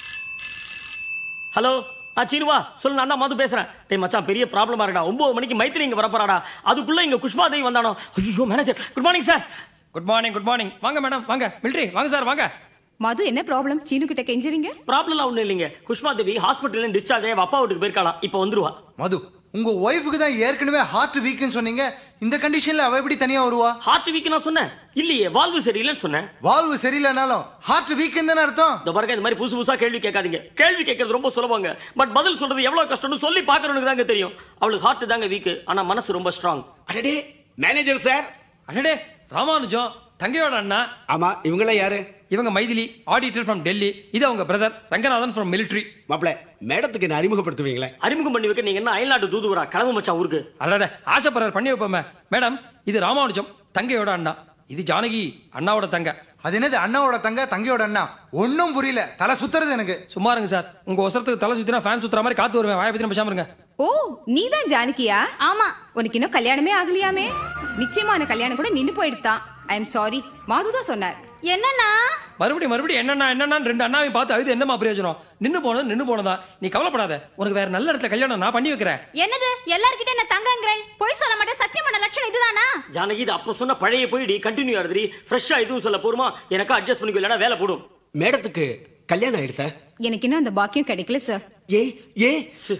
ஹலோ ஆ சீனுவா சொல்லு நான் தான் மது பேசுறேன் டேய் மச்சான் பெரிய ப்ராப்ளமா இருக்கடா ஒன்பது மணிக்கு மைத்திரி இங்க வரப்போறாடா அதுக்குள்ள இங்க குஷ்மா தேவி வந்தானோ ஐயோ manager good morning sir good morning good morning வாங்க மேடம் வாங்க மிலிட்ரி வாங்க சார் வாங்க மது என்ன ப்ராப்ளம் சீனு கிட்ட கெஞ்சுறீங்க ப்ராப்ளம்லாம் ஒண்ணும் இல்லைங்க குஷ்மா தேவி ஹாஸ்பிட்டல் டிஸ்சார்ஜ் ஆகி அவ அப்பா வீட்டுக்கு போயிருக்காளாம் இப்போ வந்துருவா மது உங்க ஒய்ஃபுக்கு தான் ஏற்கனவே ஹார்ட் வீக்னு சொன்னீங்க இந்த கண்டிஷன்ல அவ எப்படி தனியா வருவா ஹார்ட் வீக் நான் சொன்னேன் இல்லையே வாழ்வு சரியில்லைன்னு சொன்னேன் வால்வு சரியில்லைனாலும் ஹார்ட் வீக்னு தானே அர்த்தம் இந்த பாருங்க இந்த மாதிரி புதுசு புதுசா கேள்வி கேட்காதீங்க கேள்வி கேட்கறது ரொம்ப சுலபங்க பட் பதில் சொல்றது எவ்வளவு கஷ்டம்னு சொல்லி பாக்குறவனுக்கு தாங்க தெரியும் அவளுக்கு ஹார்ட் தாங்க வீக் ஆனா மனசு ரொம்ப ஸ்ட்ராங் அடடே மேனேஜர் சார் அடடே ராமானுஜம் தங்கையோட அண்ணா ஆமா இவங்கள யாரு இவங்க மைதிலி ஆடிட்டர் ஃப்ரம் டெல்லி இது அவங்க பிரதர் ரங்கநாதன் ஃப்ரம் மிலிட்ரி மாப்பிள்ள மேடத்துக்கு என்ன அறிமுகப்படுத்துவீங்களே அறிமுகம் பண்ணி வைக்க நீங்க என்ன அயல்நாட்டு தூதுவரா கிளம்பு மச்சான் ஊருக்கு அடடே ஆசைப்படுறார் பண்ணி வைப்போமே மேடம் இது ராமானுஜம் தங்கையோட அண்ணா இது ஜானகி அண்ணாவோட தங்க அது என்னது அண்ணாவோட தங்க தங்கையோட அண்ணா ஒன்னும் புரியல தலை சுத்துறது எனக்கு சும்மா இருங்க சார் உங்க ஒசரத்துக்கு தலை சுத்தினா ஃபேன் சுத்துற மாதிரி காத்து வருவேன் வாய பத்தி பேசாம இருங்க ஓ நீதான் ஜானகியா ஆமா உனக்கு இன்னும் கல்யாணமே ஆகலையாமே நிச்சயமான கல்யாணம் கூட நின்னு போயிடுதான் ஐ எம் சாரி மாதுதான் சொன்னார் என்னண்ணா மறுபடியும் மறுபடியும் என்னன்னா என்னன்னா ரெண்டு அண்ணாவையும் பார்த்து அழுது என்னமா பிரயோஜனம் நின்னு போனது நின்னு போனதா நீ கவலைப்படாத உனக்கு வேற நல்ல இடத்துல கல்யாணம் நான் பண்ணி வைக்கிறேன் என்னது எல்லார்கிட்ட என்ன தங்கங்கிறேன் பொய் சொல்ல மாட்டேன் சத்தியமான லட்சணம் இதுதானா ஜானகி இது அப்ப சொன்ன பழைய போயிடி கண்டினியூ ஆகுது ஃப்ரெஷ்ஷா இதுவும் சொல்ல போருமா எனக்கா அட்ஜஸ்ட் பண்ணிக்கோ இல்லைன்னா வேலை போடும் மேடத்துக்கு கல்யாணம் ஆயிடுத்த எனக்கு இன்னும் அந்த பாக்கியம் கிடைக்கல சார் ஏய் ஏ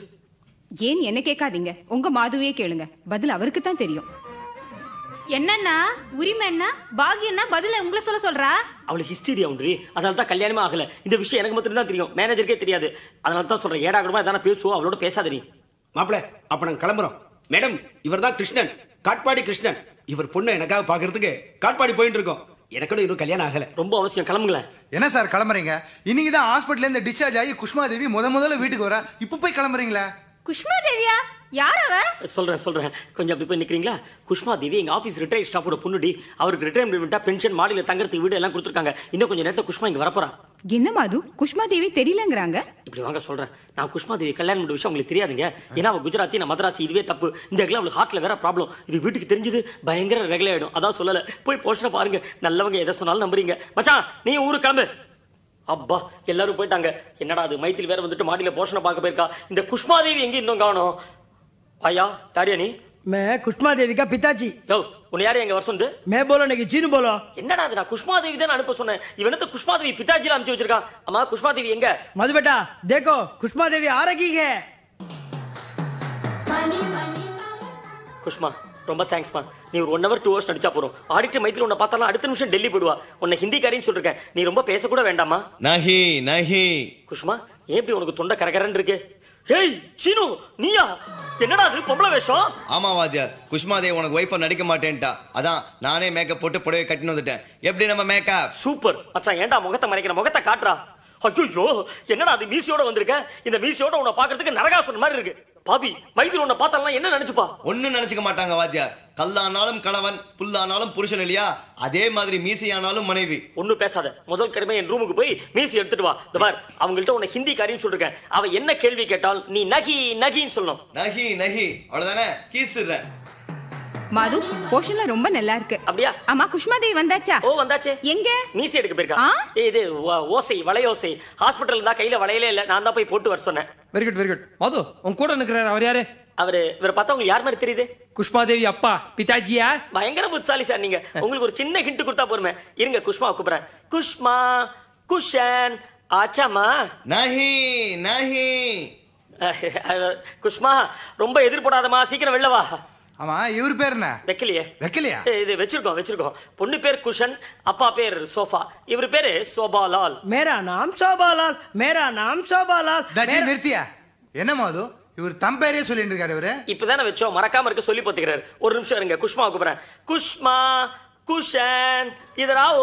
ஏன் என்ன கேட்காதீங்க உங்க மாதுவே கேளுங்க பதில் அவருக்கு தான் தெரியும் என்னண்ணா உரிமை என்ன பாகியம்னா பதில உங்களை சொல்ல சொல்றா அவளுக்கு ஹிஸ்டரி ஒன்றி அதனால தான் கல்யாணமே ஆகல இந்த விஷயம் எனக்கு மட்டும் தான் தெரியும் மேனேஜருக்கே தெரியாது அதனால தான் சொல்றேன் ஏடா கூடமா எதனா பேசுவோம் அவளோட பேசாத நீ மாப்பிள்ள அப்ப நாங்க கிளம்புறோம் மேடம் இவர் தான் கிருஷ்ணன் காட்பாடி கிருஷ்ணன் இவர் பொண்ணு எனக்காக பாக்குறதுக்கு காட்பாடி போயிட்டு இருக்கோம் எனக்கு கூட இன்னும் கல்யாணம் ஆகல ரொம்ப அவசியம் கிளம்புங்களேன் என்ன சார் கிளம்புறீங்க இன்னைக்கு தான் ஹாஸ்பிட்டல்ல இருந்து டிஸ்சார்ஜ் ஆகி குஷ்மா தேவி முத முதல்ல வீட்டுக்கு வரா இப்ப போய் கிளம்புறீங்களா குஷ்மா தேவியா யார் அவ சொல்றேன் சொல்றேன் கொஞ்சம் அப்படி போய் நிக்கிறீங்களா குஷ்மா தேவி எங்க ஆபீஸ் ரிட்டையர் ஸ்டாஃபோட பொண்ணுடி அவருக்கு ரிட்டையர்மெண்ட் பென்ஷன் மாடியில தங்கறதுக்கு வீடு எல்லாம் கொடுத்துருக்காங்க இன்னும் கொஞ்சம் நேரத்துல குஷ்மா இங்க வரப்போறா என்ன மாது குஷ்மா தேவி தெரியலங்கிறாங்க இப்படி வாங்க சொல்றேன் நான் குஷ்மா தேவி கல்யாணம் பண்ண விஷயம் உங்களுக்கு தெரியாதுங்க ஏன்னா அவ குஜராத்தி நான் மதராசி இதுவே தப்பு இந்த இடத்துல அவளுக்கு ஹார்ட்ல வேற ப்ராப்ளம் இது வீட்டுக்கு தெரிஞ்சது பயங்கர ரெகுலர் ஆயிடும் அதான் சொல்லல போய் போஷனை பாருங்க நல்லவங்க எதை சொன்னாலும் நம்புறீங்க மச்சான் நீ ஊருக்கு கிளம்பு அப்பா எல்லாரும் போயிட்டாங்க என்னடா அது மைத்தில் வேற வந்துட்டு மாடியில போஷனை பார்க்க போயிருக்கா இந்த குஷ்மா தேவி எங்க இன்னும் காணோம் ஐயா தாடியா நீ मैं कुष्मा देवी का पिताजी யோ உன்னை யாரு எங்க வர சொன்னது मैं बोलो नहीं चीनू बोलो என்னடா அது நான் குஷ்மா தேவி தான் அனுப்ப சொன்னேன் இவனத்து குஷ்மா தேவி பிதாஜில அனுப்பிச்சு வச்சிருக்கான் அம்மா குஷ்மா தேவி எங்க मधु बेटा देखो कुष्मा देवी आ रखी है குஷ்மா ரொம்ப தேங்க்ஸ்மா நீ ஒரு ஒன் ஹவர் டூ ஹவர்ஸ் நடிச்சா போறோம் ஆடிட்டர் மைத்தில் உன்னை பார்த்தாலும் அடுத்த நிமிஷம் டெல்லி போயிடுவா உன்னை ஹிந்திக்காரின்னு சொல்லிருக்கேன் நீ ரொம்ப பேசக்கூட வேண்டாமா நஹி நஹி குஷ்மா ஏன் இப்படி உனக்கு தொண்டை கரகரன்னு இருக்கு ஹேய் சீனு நீயா என்னடா அது பொம்பளை வேஷம் ஆமா வாத்தியார் குஷ்மாதேவி உனக்கு ஒய்ஃபா நடிக்க மாட்டேன்ட்டா அதான் நானே மேக்கப் போட்டு புடவை கட்டின்னு வந்துட்டேன் எப்படி நம்ம மேக்கப் சூப்பர் மச்சான் ஏன்டா முகத்தை மறைக்கிற முகத்தை காட்டுறா அச்சோ என்னடா அது மீசியோட வந்திருக்க இந்த மீசியோட உன்னை பாக்குறதுக்கு நரகாசுரன் மாதிரி இருக்கு பாபி மைதில் உன்னை பார்த்தாலாம் என்ன நினைச்சுப்பா ஒண்ணும் நினைச்சுக்க மாட்டாங்க வாத்தியார் கல்லானாலும் கணவன் புல்லானாலும் புருஷன் இல்லையா அதே மாதிரி மீசையானாலும் மனைவி ஒண்ணும் பேசாத முதல் கடமை என் ரூமுக்கு போய் மீசி எடுத்துட்டு வா இந்த பார் அவங்கள்ட்ட உன்னை ஹிந்தி காரின்னு சொல்லிருக்கேன் அவ என்ன கேள்வி கேட்டால் நீ நகி நகின்னு சொல்லணும் நகி நகி அவ்வளவுதானே கீசுறேன் மாது போஷன்ல ரொம்ப நல்லா இருக்கு அப்படியா ஆமா குஷ்மா தேவி வந்தாச்சா ஓ வந்தாச்சே எங்க மீசி எடுக்க போயிருக்கா ஆ? ஏய், இது வ- ஓசை வளையோசை ஹாஸ்பிட்டல் இருந்தா கையில வளையலே இல்ல நான் தான் போய் போட்டு வர சொன்னேன் very good very good Madhu உன் கூட நிக்கிறாரு அவர் யாரு அவரு இவரை பார்த்தா உங்களுக்கு யார் மாதிரி தெரியுது குஷ்மா தேவி அப்பா பிதாஜியா பயங்கர புத்தாலி சார் நீங்க உங்களுக்கு ஒரு சின்ன ஹிண்ட் கொடுத்தா போருமே இருங்க குஷ்மா கூப்பிடுறேன் குஷ்மா குஷன் ஆச்சாமா நஹி நஹி குஷ்மா ரொம்ப எதிர்படாதமா சீக்கிரம் வெளில வா ஆமா இவர் பேர் என்ன வைக்கலையே வைக்கலையா ஏய், இது வச்சிருக்கோம் வச்சிருக்கோம் பொண்ணு பேர் குஷன் அப்பா பேர் சோஃபா இவர் பேரு சோபாலால் मेरा नाम शोभालाल मेरा नाम शोभालाल தட்சி मेरा- நிறுத்தியா என்ன மாது இவர் தம் பேரே சொல்லிட்டு இருக்காரு இவரு இப்பதானே வச்சோம் மறக்காம இருக்க சொல்லி போத்துக்கிறாரு ஒரு நிமிஷம் இருங்க குஷ்மா கூப்பிடுறேன் குஷ்மா குஷன் இதராவோ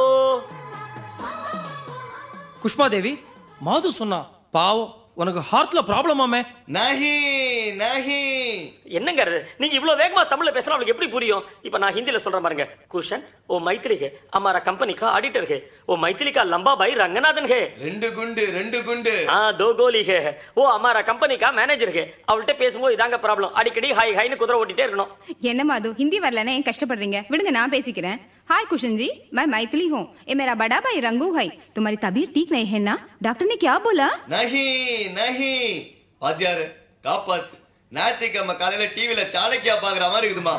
குஷ்மா தேவி மாது சொன்னா பாவம் உனக்கு ஹார்ட்ல ப்ராப்ளமாமே நஹி நஹி என்னங்க இது? நீங்க இவ்வளவு வேகமா தமிழ்ல பேசுனா அவளுக்கு எப்படி புரியும் இப்ப நான் ஹிந்தில சொல்றேன் பாருங்க குஷன் ஓ மைத்திரி ஹே हमारा कंपनी का ऑडिटर है वो मैथिली का लंबा भाई रंगनाथन है ரெண்டு குண்டு ரெண்டு குண்டு हाँ दो गोली है वो हमारा कंपनी का मैनेजर है அவள்கிட்ட பேசும்போது இதாங்க ப்ராப்ளம் அடிக்கடி ஹாய் ஹாய்னு குதிரை ஓட்டிட்டே இருக்கணும் என்ன மாது ஹிந்தி வரலன்னா ஏன் கஷ்டப்படுறீங்க விடுங்க நான் பேசிக்கிறேன் हाय कुशन जी मैं मैथिली हूँ ये मेरा बड़ा भाई रंगू है तुम्हारी तबीयत ठीक नहीं है ना डॉक्टर ने क्या बोला நஹி நஹி வாத்தியாரு காப்பாத்து ஞாயிற்றுக்கிழமை காலையில டிவில சாணக்கியா பாக்குற மாதிரி இருக்குதுமா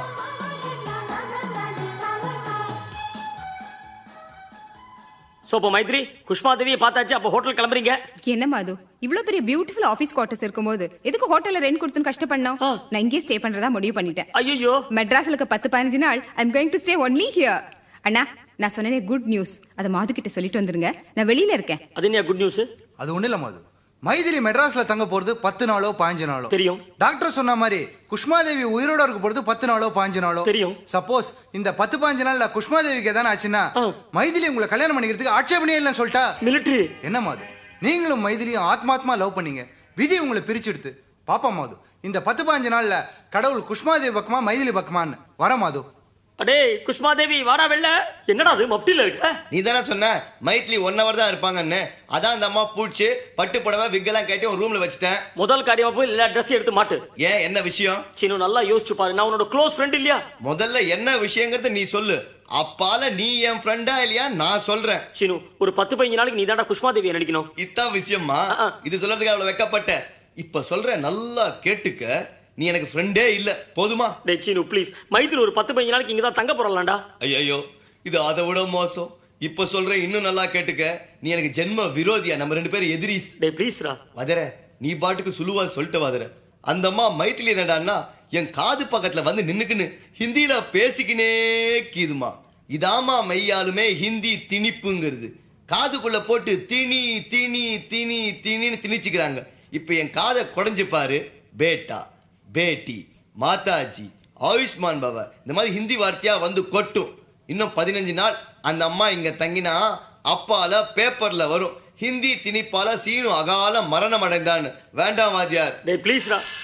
சோ இப்போ மைத்ரி குஷ்மா தேவியை பார்த்தாச்சு அப்ப ஹோட்டல் கிளம்புறீங்க என்ன மாது இவ்வளவு பெரிய பியூட்டிஃபுல் ஆபீஸ் குவார்டர்ஸ் இருக்கும்போது எதுக்கு ஹோட்டல்ல ரெண்ட் கொடுத்துன்னு கஷ்டப்படணும் நான் இங்கே ஸ்டே பண்றதா முடிவு பண்ணிட்டேன் ஐயோ மெட்ராஸ்ல இருக்க பத்து பதினஞ்சு நாள் I'm going to stay only here அண்ணா நான் சொன்னேனே குட் நியூஸ் அதை மாது கிட்ட சொல்லிட்டு வந்துருங்க நான் வெளியில இருக்கேன் அது என்ன குட் நியூஸ் அது ஒண்ணு இல்ல மாது மைதிலி மெட்ராஸ்ல தங்க போறது பத்து நாளோ பாஞ்சு நாளோ தெரியும் டாக்டர் சொன்ன மாதிரி குஷ்மாதேவி உயிரோட இருக்க போறது பத்து நாளோ பாஞ்சு நாளோ தெரியும். சப்போஸ் இந்த பத்து பாஞ்சு நாள்ல குஷ்மாதேவிக்கு எதான ஆச்சுன்னா மைதிலி உங்களை கல்யாணம் பண்ணிக்கிறதுக்கு ஆட்சேபனையே இல்லைன்னு சொல்லிட்டா மிலிட்டரி என்ன மாது நீங்களும் மைதிலியும் ஆத்மாத்மா லவ் பண்ணீங்க விதி உங்களை பிரிச்செடுத்து பாப்பா மாது இந்த பத்து பாஞ்சு நாள்ல கடவுள் குஷ்மாதேவி பக்கமா மைதிலி பக்கமான்னு வர மாது அடே குஷ்மா தேவி வாடா வெள்ள என்னடா அது மப்டில இருக்க நீ தானே சொன்ன மைத்லி ஒன் ஹவர் தான் இருப்பாங்கன்னு அதான் அந்த அம்மா பூச்சி பட்டு புடவை விக்கெல்லாம் கேட்டு உன் ரூம்ல வச்சுட்டேன் முதல் காரியமா போய் எல்லா ட்ரெஸ் எடுத்து மாட்டு ஏன் என்ன விஷயம் சீனு நல்லா யோசிச்சு பாரு நான் உன்னோட க்ளோஸ் ஃப்ரெண்ட் இல்லையா முதல்ல என்ன விஷயங்கிறத நீ சொல்லு அப்பால நீ என் ஃப்ரெண்டா இல்லையா நான் சொல்றேன் சீனு ஒரு பத்து பதினஞ்சு நாளைக்கு நீ தாண்டா குஷ்மா தேவியை நடிக்கணும் இதான் விஷயமா இது சொல்றதுக்கு அவ்வளவு வெக்கப்பட்ட இப்ப சொல்றேன் நல்லா கேட்டுக்க நீ எனக்கு ஃப்ரெண்டே இல்ல போதுமா டே சீனு ப்ளீஸ் மைத்திரி ஒரு பத்து பதினஞ்சு நாளைக்கு இங்க தான் தங்க போறலாம்டா ஐயோ இது அதை விட மோசம் இப்ப சொல்றேன் இன்னும் நல்லா கேட்டுக்க நீ எனக்கு ஜென்ம விரோதியா நம்ம ரெண்டு பேரும் எதிரிஸ் டே ப்ளீஸ்ரா வதர நீ பாட்டுக்கு சுழுவா சொல்லிட்டு வதர அந்த அம்மா மைத்திலி என்னடான்னா என் காது பக்கத்துல வந்து நின்னுக்குன்னு ஹிந்தியில பேசிக்கினே கீதுமா இதாமா மையாலுமே ஹிந்தி திணிப்புங்கிறது காதுக்குள்ள போட்டு திணி திணி திணி திணின்னு திணிச்சுக்கிறாங்க இப்ப என் காதை குடைஞ்சு பாரு பேட்டா பேட்டி மாதாஜி ஆயுஷ்மான் பவ இந்த மாதிரி ஹிந்தி வார்த்தையா வந்து கொட்டும் இன்னும் பதினஞ்சு நாள் அந்த அம்மா இங்க தங்கினா அப்பால பேப்பர்ல வரும் ஹிந்தி திணிப்பால சீனு அகால மரணம் அடைந்தான்னு வேண்டாம் வாத்தியார் டே ப்ளீஸ்ரா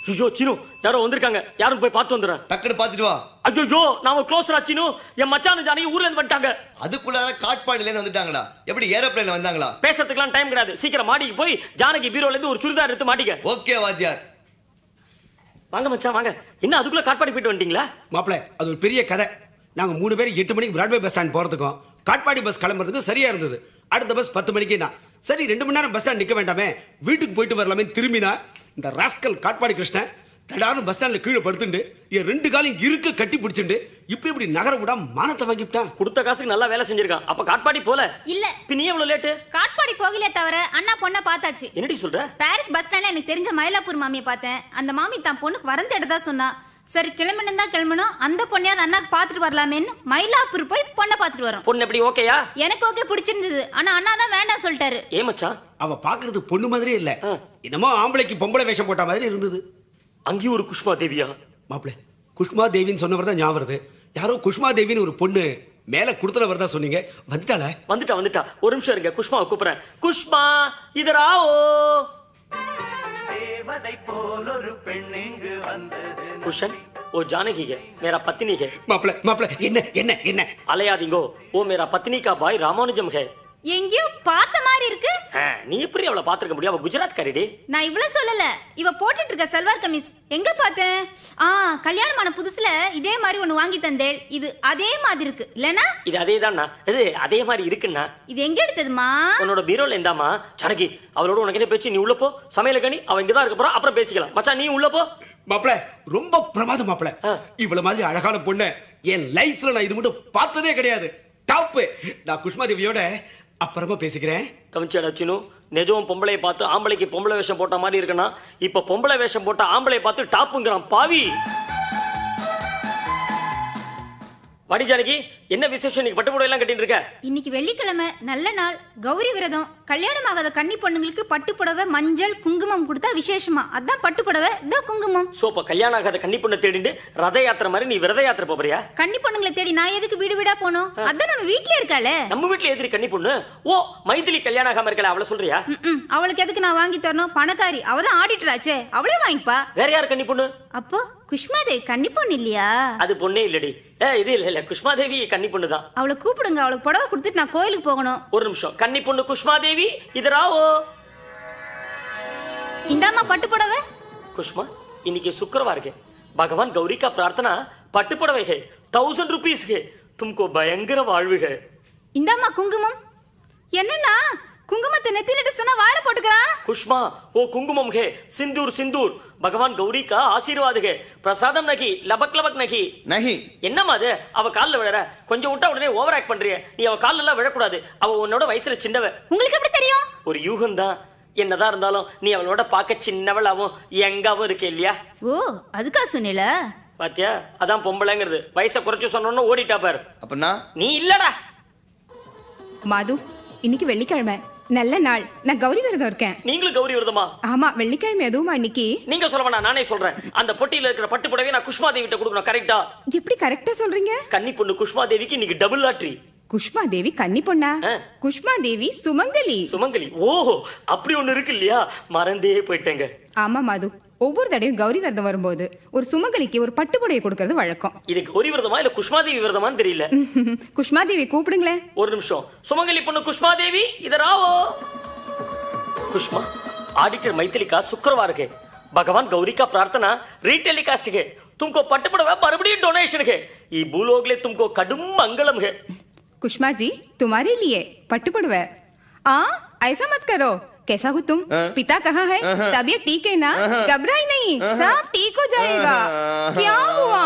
ஐயோ சீனு யாரோ வந்திருக்காங்க யாரும் போய் பார்த்து வந்துடுறேன் டக்குனு பாத்துட்டு வா ஐயோ நாம க்ளோஸ்ரா சீனு என் மச்சான ஜானகி ஊர்ல இருந்து வந்துட்டாங்க அதுக்குள்ள காட்பாடில இருந்து வந்துட்டாங்களா எப்படி ஏரோப்ளேன்ல வந்தாங்களா பேசுறதுக்குலாம் டைம் கிடையாது சீக்கிரம் மாடிக்கு போய் ஜானகி பீரோல இருந்து ஒரு சுடிதார் எடுத்து மாட்டிக்க ஓகே வாத்தியார் வாங்க மச்சான் வாங்க என்ன அதுக்குள்ள காட்பாடி போயிட்டு வந்துட்டீங்களா மாப்பிள அது ஒரு பெரிய கதை நாங்க மூணு பேரும் எட்டு மணிக்கு பிராட்வே பஸ் ஸ்டாண்ட் போறதுக்கும் காட்பாடி பஸ் கிளம்புறதுக்கு சரியா இருந்தது அடுத்த பஸ் பத்து மணிக்கு தான் சரி ரெண்டு மணி நேரம் பஸ் ஸ்டாண்ட் நிக்க வேண்டாமே வீட்டுக்கு போயிட்டு வரலாமே திரும்பினா இந்த ராஸ்கல் காட்பாடி கிருஷ்ணன் தடான்னு பஸ் ஸ்டாண்ட்ல கீழே படுத்துண்டு என் ரெண்டு காலையும் இருக்க கட்டி பிடிச்சுண்டு இப்ப இப்படி நகர விடாம மானத்தை வாங்கிவிட்டான் கொடுத்த காசுக்கு நல்லா வேலை செஞ்சிருக்கான் அப்ப காட்பாடி போல இல்ல பின் நீ எவ்வளவு லேட்டு காட்பாடி போகலையே தவிர அண்ணா பொண்ணை பார்த்தாச்சு என்னடி சொல்ற பாரிஸ் பஸ் ஸ்டாண்ட்ல எனக்கு தெரிஞ்ச மயிலாப்பூர் மாமியை பார்த்தேன் அந்த மாமி தான் பொண்ணுக்கு வரந்த இடதா சொன்னா சரி கிளம்பணும் தான் கிளம்பணும் அந்த பொண்ணையாவது அண்ணாக்கு பாத்துட்டு வரலாமேன்னு மயிலாப்பூர் போய் பொண்ணை பாத்துட்டு வரோம் பொண்ணு எப்படி ஓகேயா எனக்கு ஓகே பிடிச்சிருந்தது ஆனா அண்ணா தான் வேண்டாம் சொல்லிட்டாரு ஏ மச்சான் அவ பாக்குறது பொண்ணு மாதிரியே இல்ல ஆ. என்னமோ ஆம்பளைக்கு பொம்பளை வேஷம் போட்ட மாதிரி இருந்தது அங்கேயும் ஒரு குஷ்மா தேவியா மாப்பிள குஷ்மா தேவின்னு சொன்னவர் தான் ஞாபகம் வருது யாரோ குஷ்மா தேவின்னு ஒரு பொண்ணு மேல குடுத்துல வரதா சொன்னீங்க வந்துட்டாள வந்துட்டா வந்துட்டா ஒரு நிமிஷம் இருங்க குஷ்மாவை கூப்பிடுறேன் குஷ்மா இதரா ஓ कुशन वो जानकी है मेरा पत्नी है மாப்பிள மாப்பிள என்ன என்ன என்ன அலையாதீங்கோ ஓ मेरा पत्नी का भाई रामानुजम है எங்கேயோ பார்த்த மாதிரி இருக்கு ஆ, நீ எப்படி அவளை பாத்துக்க முடியும் அவ குஜராத் காரிடி நான் இவ்வளவு சொல்லல இவ போட்டுட்டு இருக்க சல்வார் கமிஸ் எங்க பார்த்தேன் ஆ கல்யாணமான புதுசுல இதே மாதிரி ஒண்ணு வாங்கி தந்தேன் இது அதே மாதிரி இருக்கு இல்லனா இது அதே தான்ண்ணா இது அதே மாதிரி இருக்குண்ணா இது எங்க எடுத்ததுமா உன்னோட பீரோல இருந்தாமா ஜானகி அவளோட உனக்கு என்ன பேச்சு நீ உள்ள போ சமையல கனி அவ இங்கதான் இருக்க போறா அப்புறம் பேசிக்கலாம் மச்சான் நீ உள்ள போ மாப்பிள ரொம்ப பிரமாதம் மாப்பிள ஆ. இவ்வளவு மாதிரி அழகான பொண்ணு என் லைஃப்ல நான் இது மட்டும் பார்த்ததே கிடையாது டாப் நான் குஷ்மா தேவியோட அப்புறமா பேசிக்கிறேன் கமிச்சடா சினு நிஜம் பொம்பளையை பார்த்து ஆம்பளைக்கு பொம்பளை வேஷம் போட்ட மாதிரி இருக்குன்னா இப்ப பொம்பளை வேஷம் போட்ட ஆம்பளை பார்த்து டாப்புங்கிறான் பாவி வாடி ஜானகி என்ன விசேஷம் நீ பட்டு எல்லாம் கட்டிட்டு இருக்க இன்னைக்கு வெள்ளிக்கிழமை நல்ல நாள் கௌரி விரதம் கல்யாணம் ஆகாத கன்னி பொண்ணுங்களுக்கு பட்டு புடவை மஞ்சள் குங்குமம் கொடுத்தா விசேஷமா அதான் பட்டு புடவை இதோ குங்குமம் சோ இப்ப கல்யாணம் ஆகாத கன்னி பொண்ணை தேடிட்டு ரத யாத்திரை மாதிரி நீ விரத யாத்திரை போறியா கன்னி பொண்ணுங்களை தேடி நான் எதுக்கு வீடு வீடா போனோம் அதான் நம்ம வீட்லயே இருக்காளே நம்ம வீட்டுல எதிரி கன்னி பொண்ணு ஓ மைதிலி கல்யாணம் ஆகாம இருக்கல அவளை சொல்றியா ம்ம். அவளுக்கு எதுக்கு நான் வாங்கி தரணும் பணக்காரி அவதான் ஆடிட்டர் ஆச்சே அவளே வாங்கிப்பா வேற யார் கன்னி பொண்ணு அப்போ குஷ்மாதேவி கன்னி பொண்ணு இல்லையா அது பொண்ணே இல்லடி ஏ இது இல்ல இல்ல குஷ்மாதேவி கன்னி பொண்ணு தான் அவளை கூப்பிடுங்க அவளுக்கு புடவை கொடுத்துட்டு நான் கோயிலுக்கு போகணும் ஒரு நிமிஷம் கன்னி பொண்ணு குஷ்மாதேவி இது ராவோ இந்தாம்மா பட்டு புடவை कुष्मा इनकी शुक्रवार के भगवान गौरी का प्रार्थना पट्ट पड़वे है थाउजेंड रुपीज है तुमको भयंकर வாழ்வு है இந்தாம்மா குங்குமம் என்னன்னா குங்குமத்தை நெத்தியில எடுக்க சொன்னா வாயில போட்டுக்கிறான் कुष्मा वो कुंकुमम है सिंदूर सिंदूर भगवान गौरी का आशीर्वाद है प्रसादम नहीं लबक लबक नहीं நஹி என்னம்மா அது அவ கால்ல விழற கொஞ்சம் விட்டா உடனே ஓவர் ஆக்ட் பண்றிய நீ அவ கால்ல எல்லாம் விழக்கூடாது அவ உன்னோட வயசுல சின்னவ உங்களுக்கு எப்படி தெரியும் ஒரு யூகம் தான் என்னதான் இருந்தாலும் நீ அவளோட பார்க்க சின்னவளாவும் எங்காவும் இருக்கே இல்லையா ஓ அதுக்கா சொன்னீல பாத்தியா அதான் பொம்பளைங்கிறது வயசை குறைச்சு சொன்னோன்னு ஓடிட்டா பாரு அப்படின்னா நீ இல்லடா மாது இன்னைக்கு வெள்ளிக்கிழமை நல்ல நாள் நான் கௌரி விரதம் இருக்கேன் நீங்களும் கௌரி விரதமா ஆமா வெள்ளிக்கிழமை அதுவுமா இன்னைக்கு நீங்க சொல்ல வேணாம் நானே சொல்றேன் அந்த பொட்டியில இருக்கிற பட்டு புடவை நான் குஷ்மா தேவி கிட்ட கொடுக்கணும் கரெக்டா எப்படி கரெக்டா சொல்றீங்க கன்னி பொண்ணு குஷ்மா தேவிக்கு இன்னைக்கு டபுள் லாட்ரி குஷ்மா தேவி கன்னி பொண்ணா ஆ. குஷ்மா தேவி சுமங்கலி சுமங்கலி ஓஹோ அப்படி ஒண்ணு இருக்கு இல்லையா மறந்தே போயிட்டேங்க ஆமா மாது ஒவ்வொரு தடவையும் கௌரி விரதம் வரும்போது ஒரு சுமங்கலிக்கு ஒரு பட்டுப்புடையை கொடுக்கறது வழக்கம் இது கௌரி விரதமா இல்ல குஷ்மா தேவி விரதமான்னு தெரியல குஷ்மா தேவி கூப்பிடுங்களேன் ஒரு நிமிஷம் சுமங்கலி பொண்ணு குஷ்மா தேவி इधर आओ कुष्मा ऑडिटर मैथिली का शुक्रवार है भगवान गौरी का प्रार्थना रीटेलीकास्ट है तुमको पट्ट पड़वा मறுபடியும் डोनेशन है ये भूलोगले तुमको कड़म मंगलम है कुष्मा जी तुम्हारे लिए पट्टू पड़वा आ ऐसा मत करो कैसा हो तुम हाँ? पिता कहाँ है हाँ। तबीयत ठीक है ना हाँ। घबराई नहीं सब ठीक हो जाएगा क्या हुआ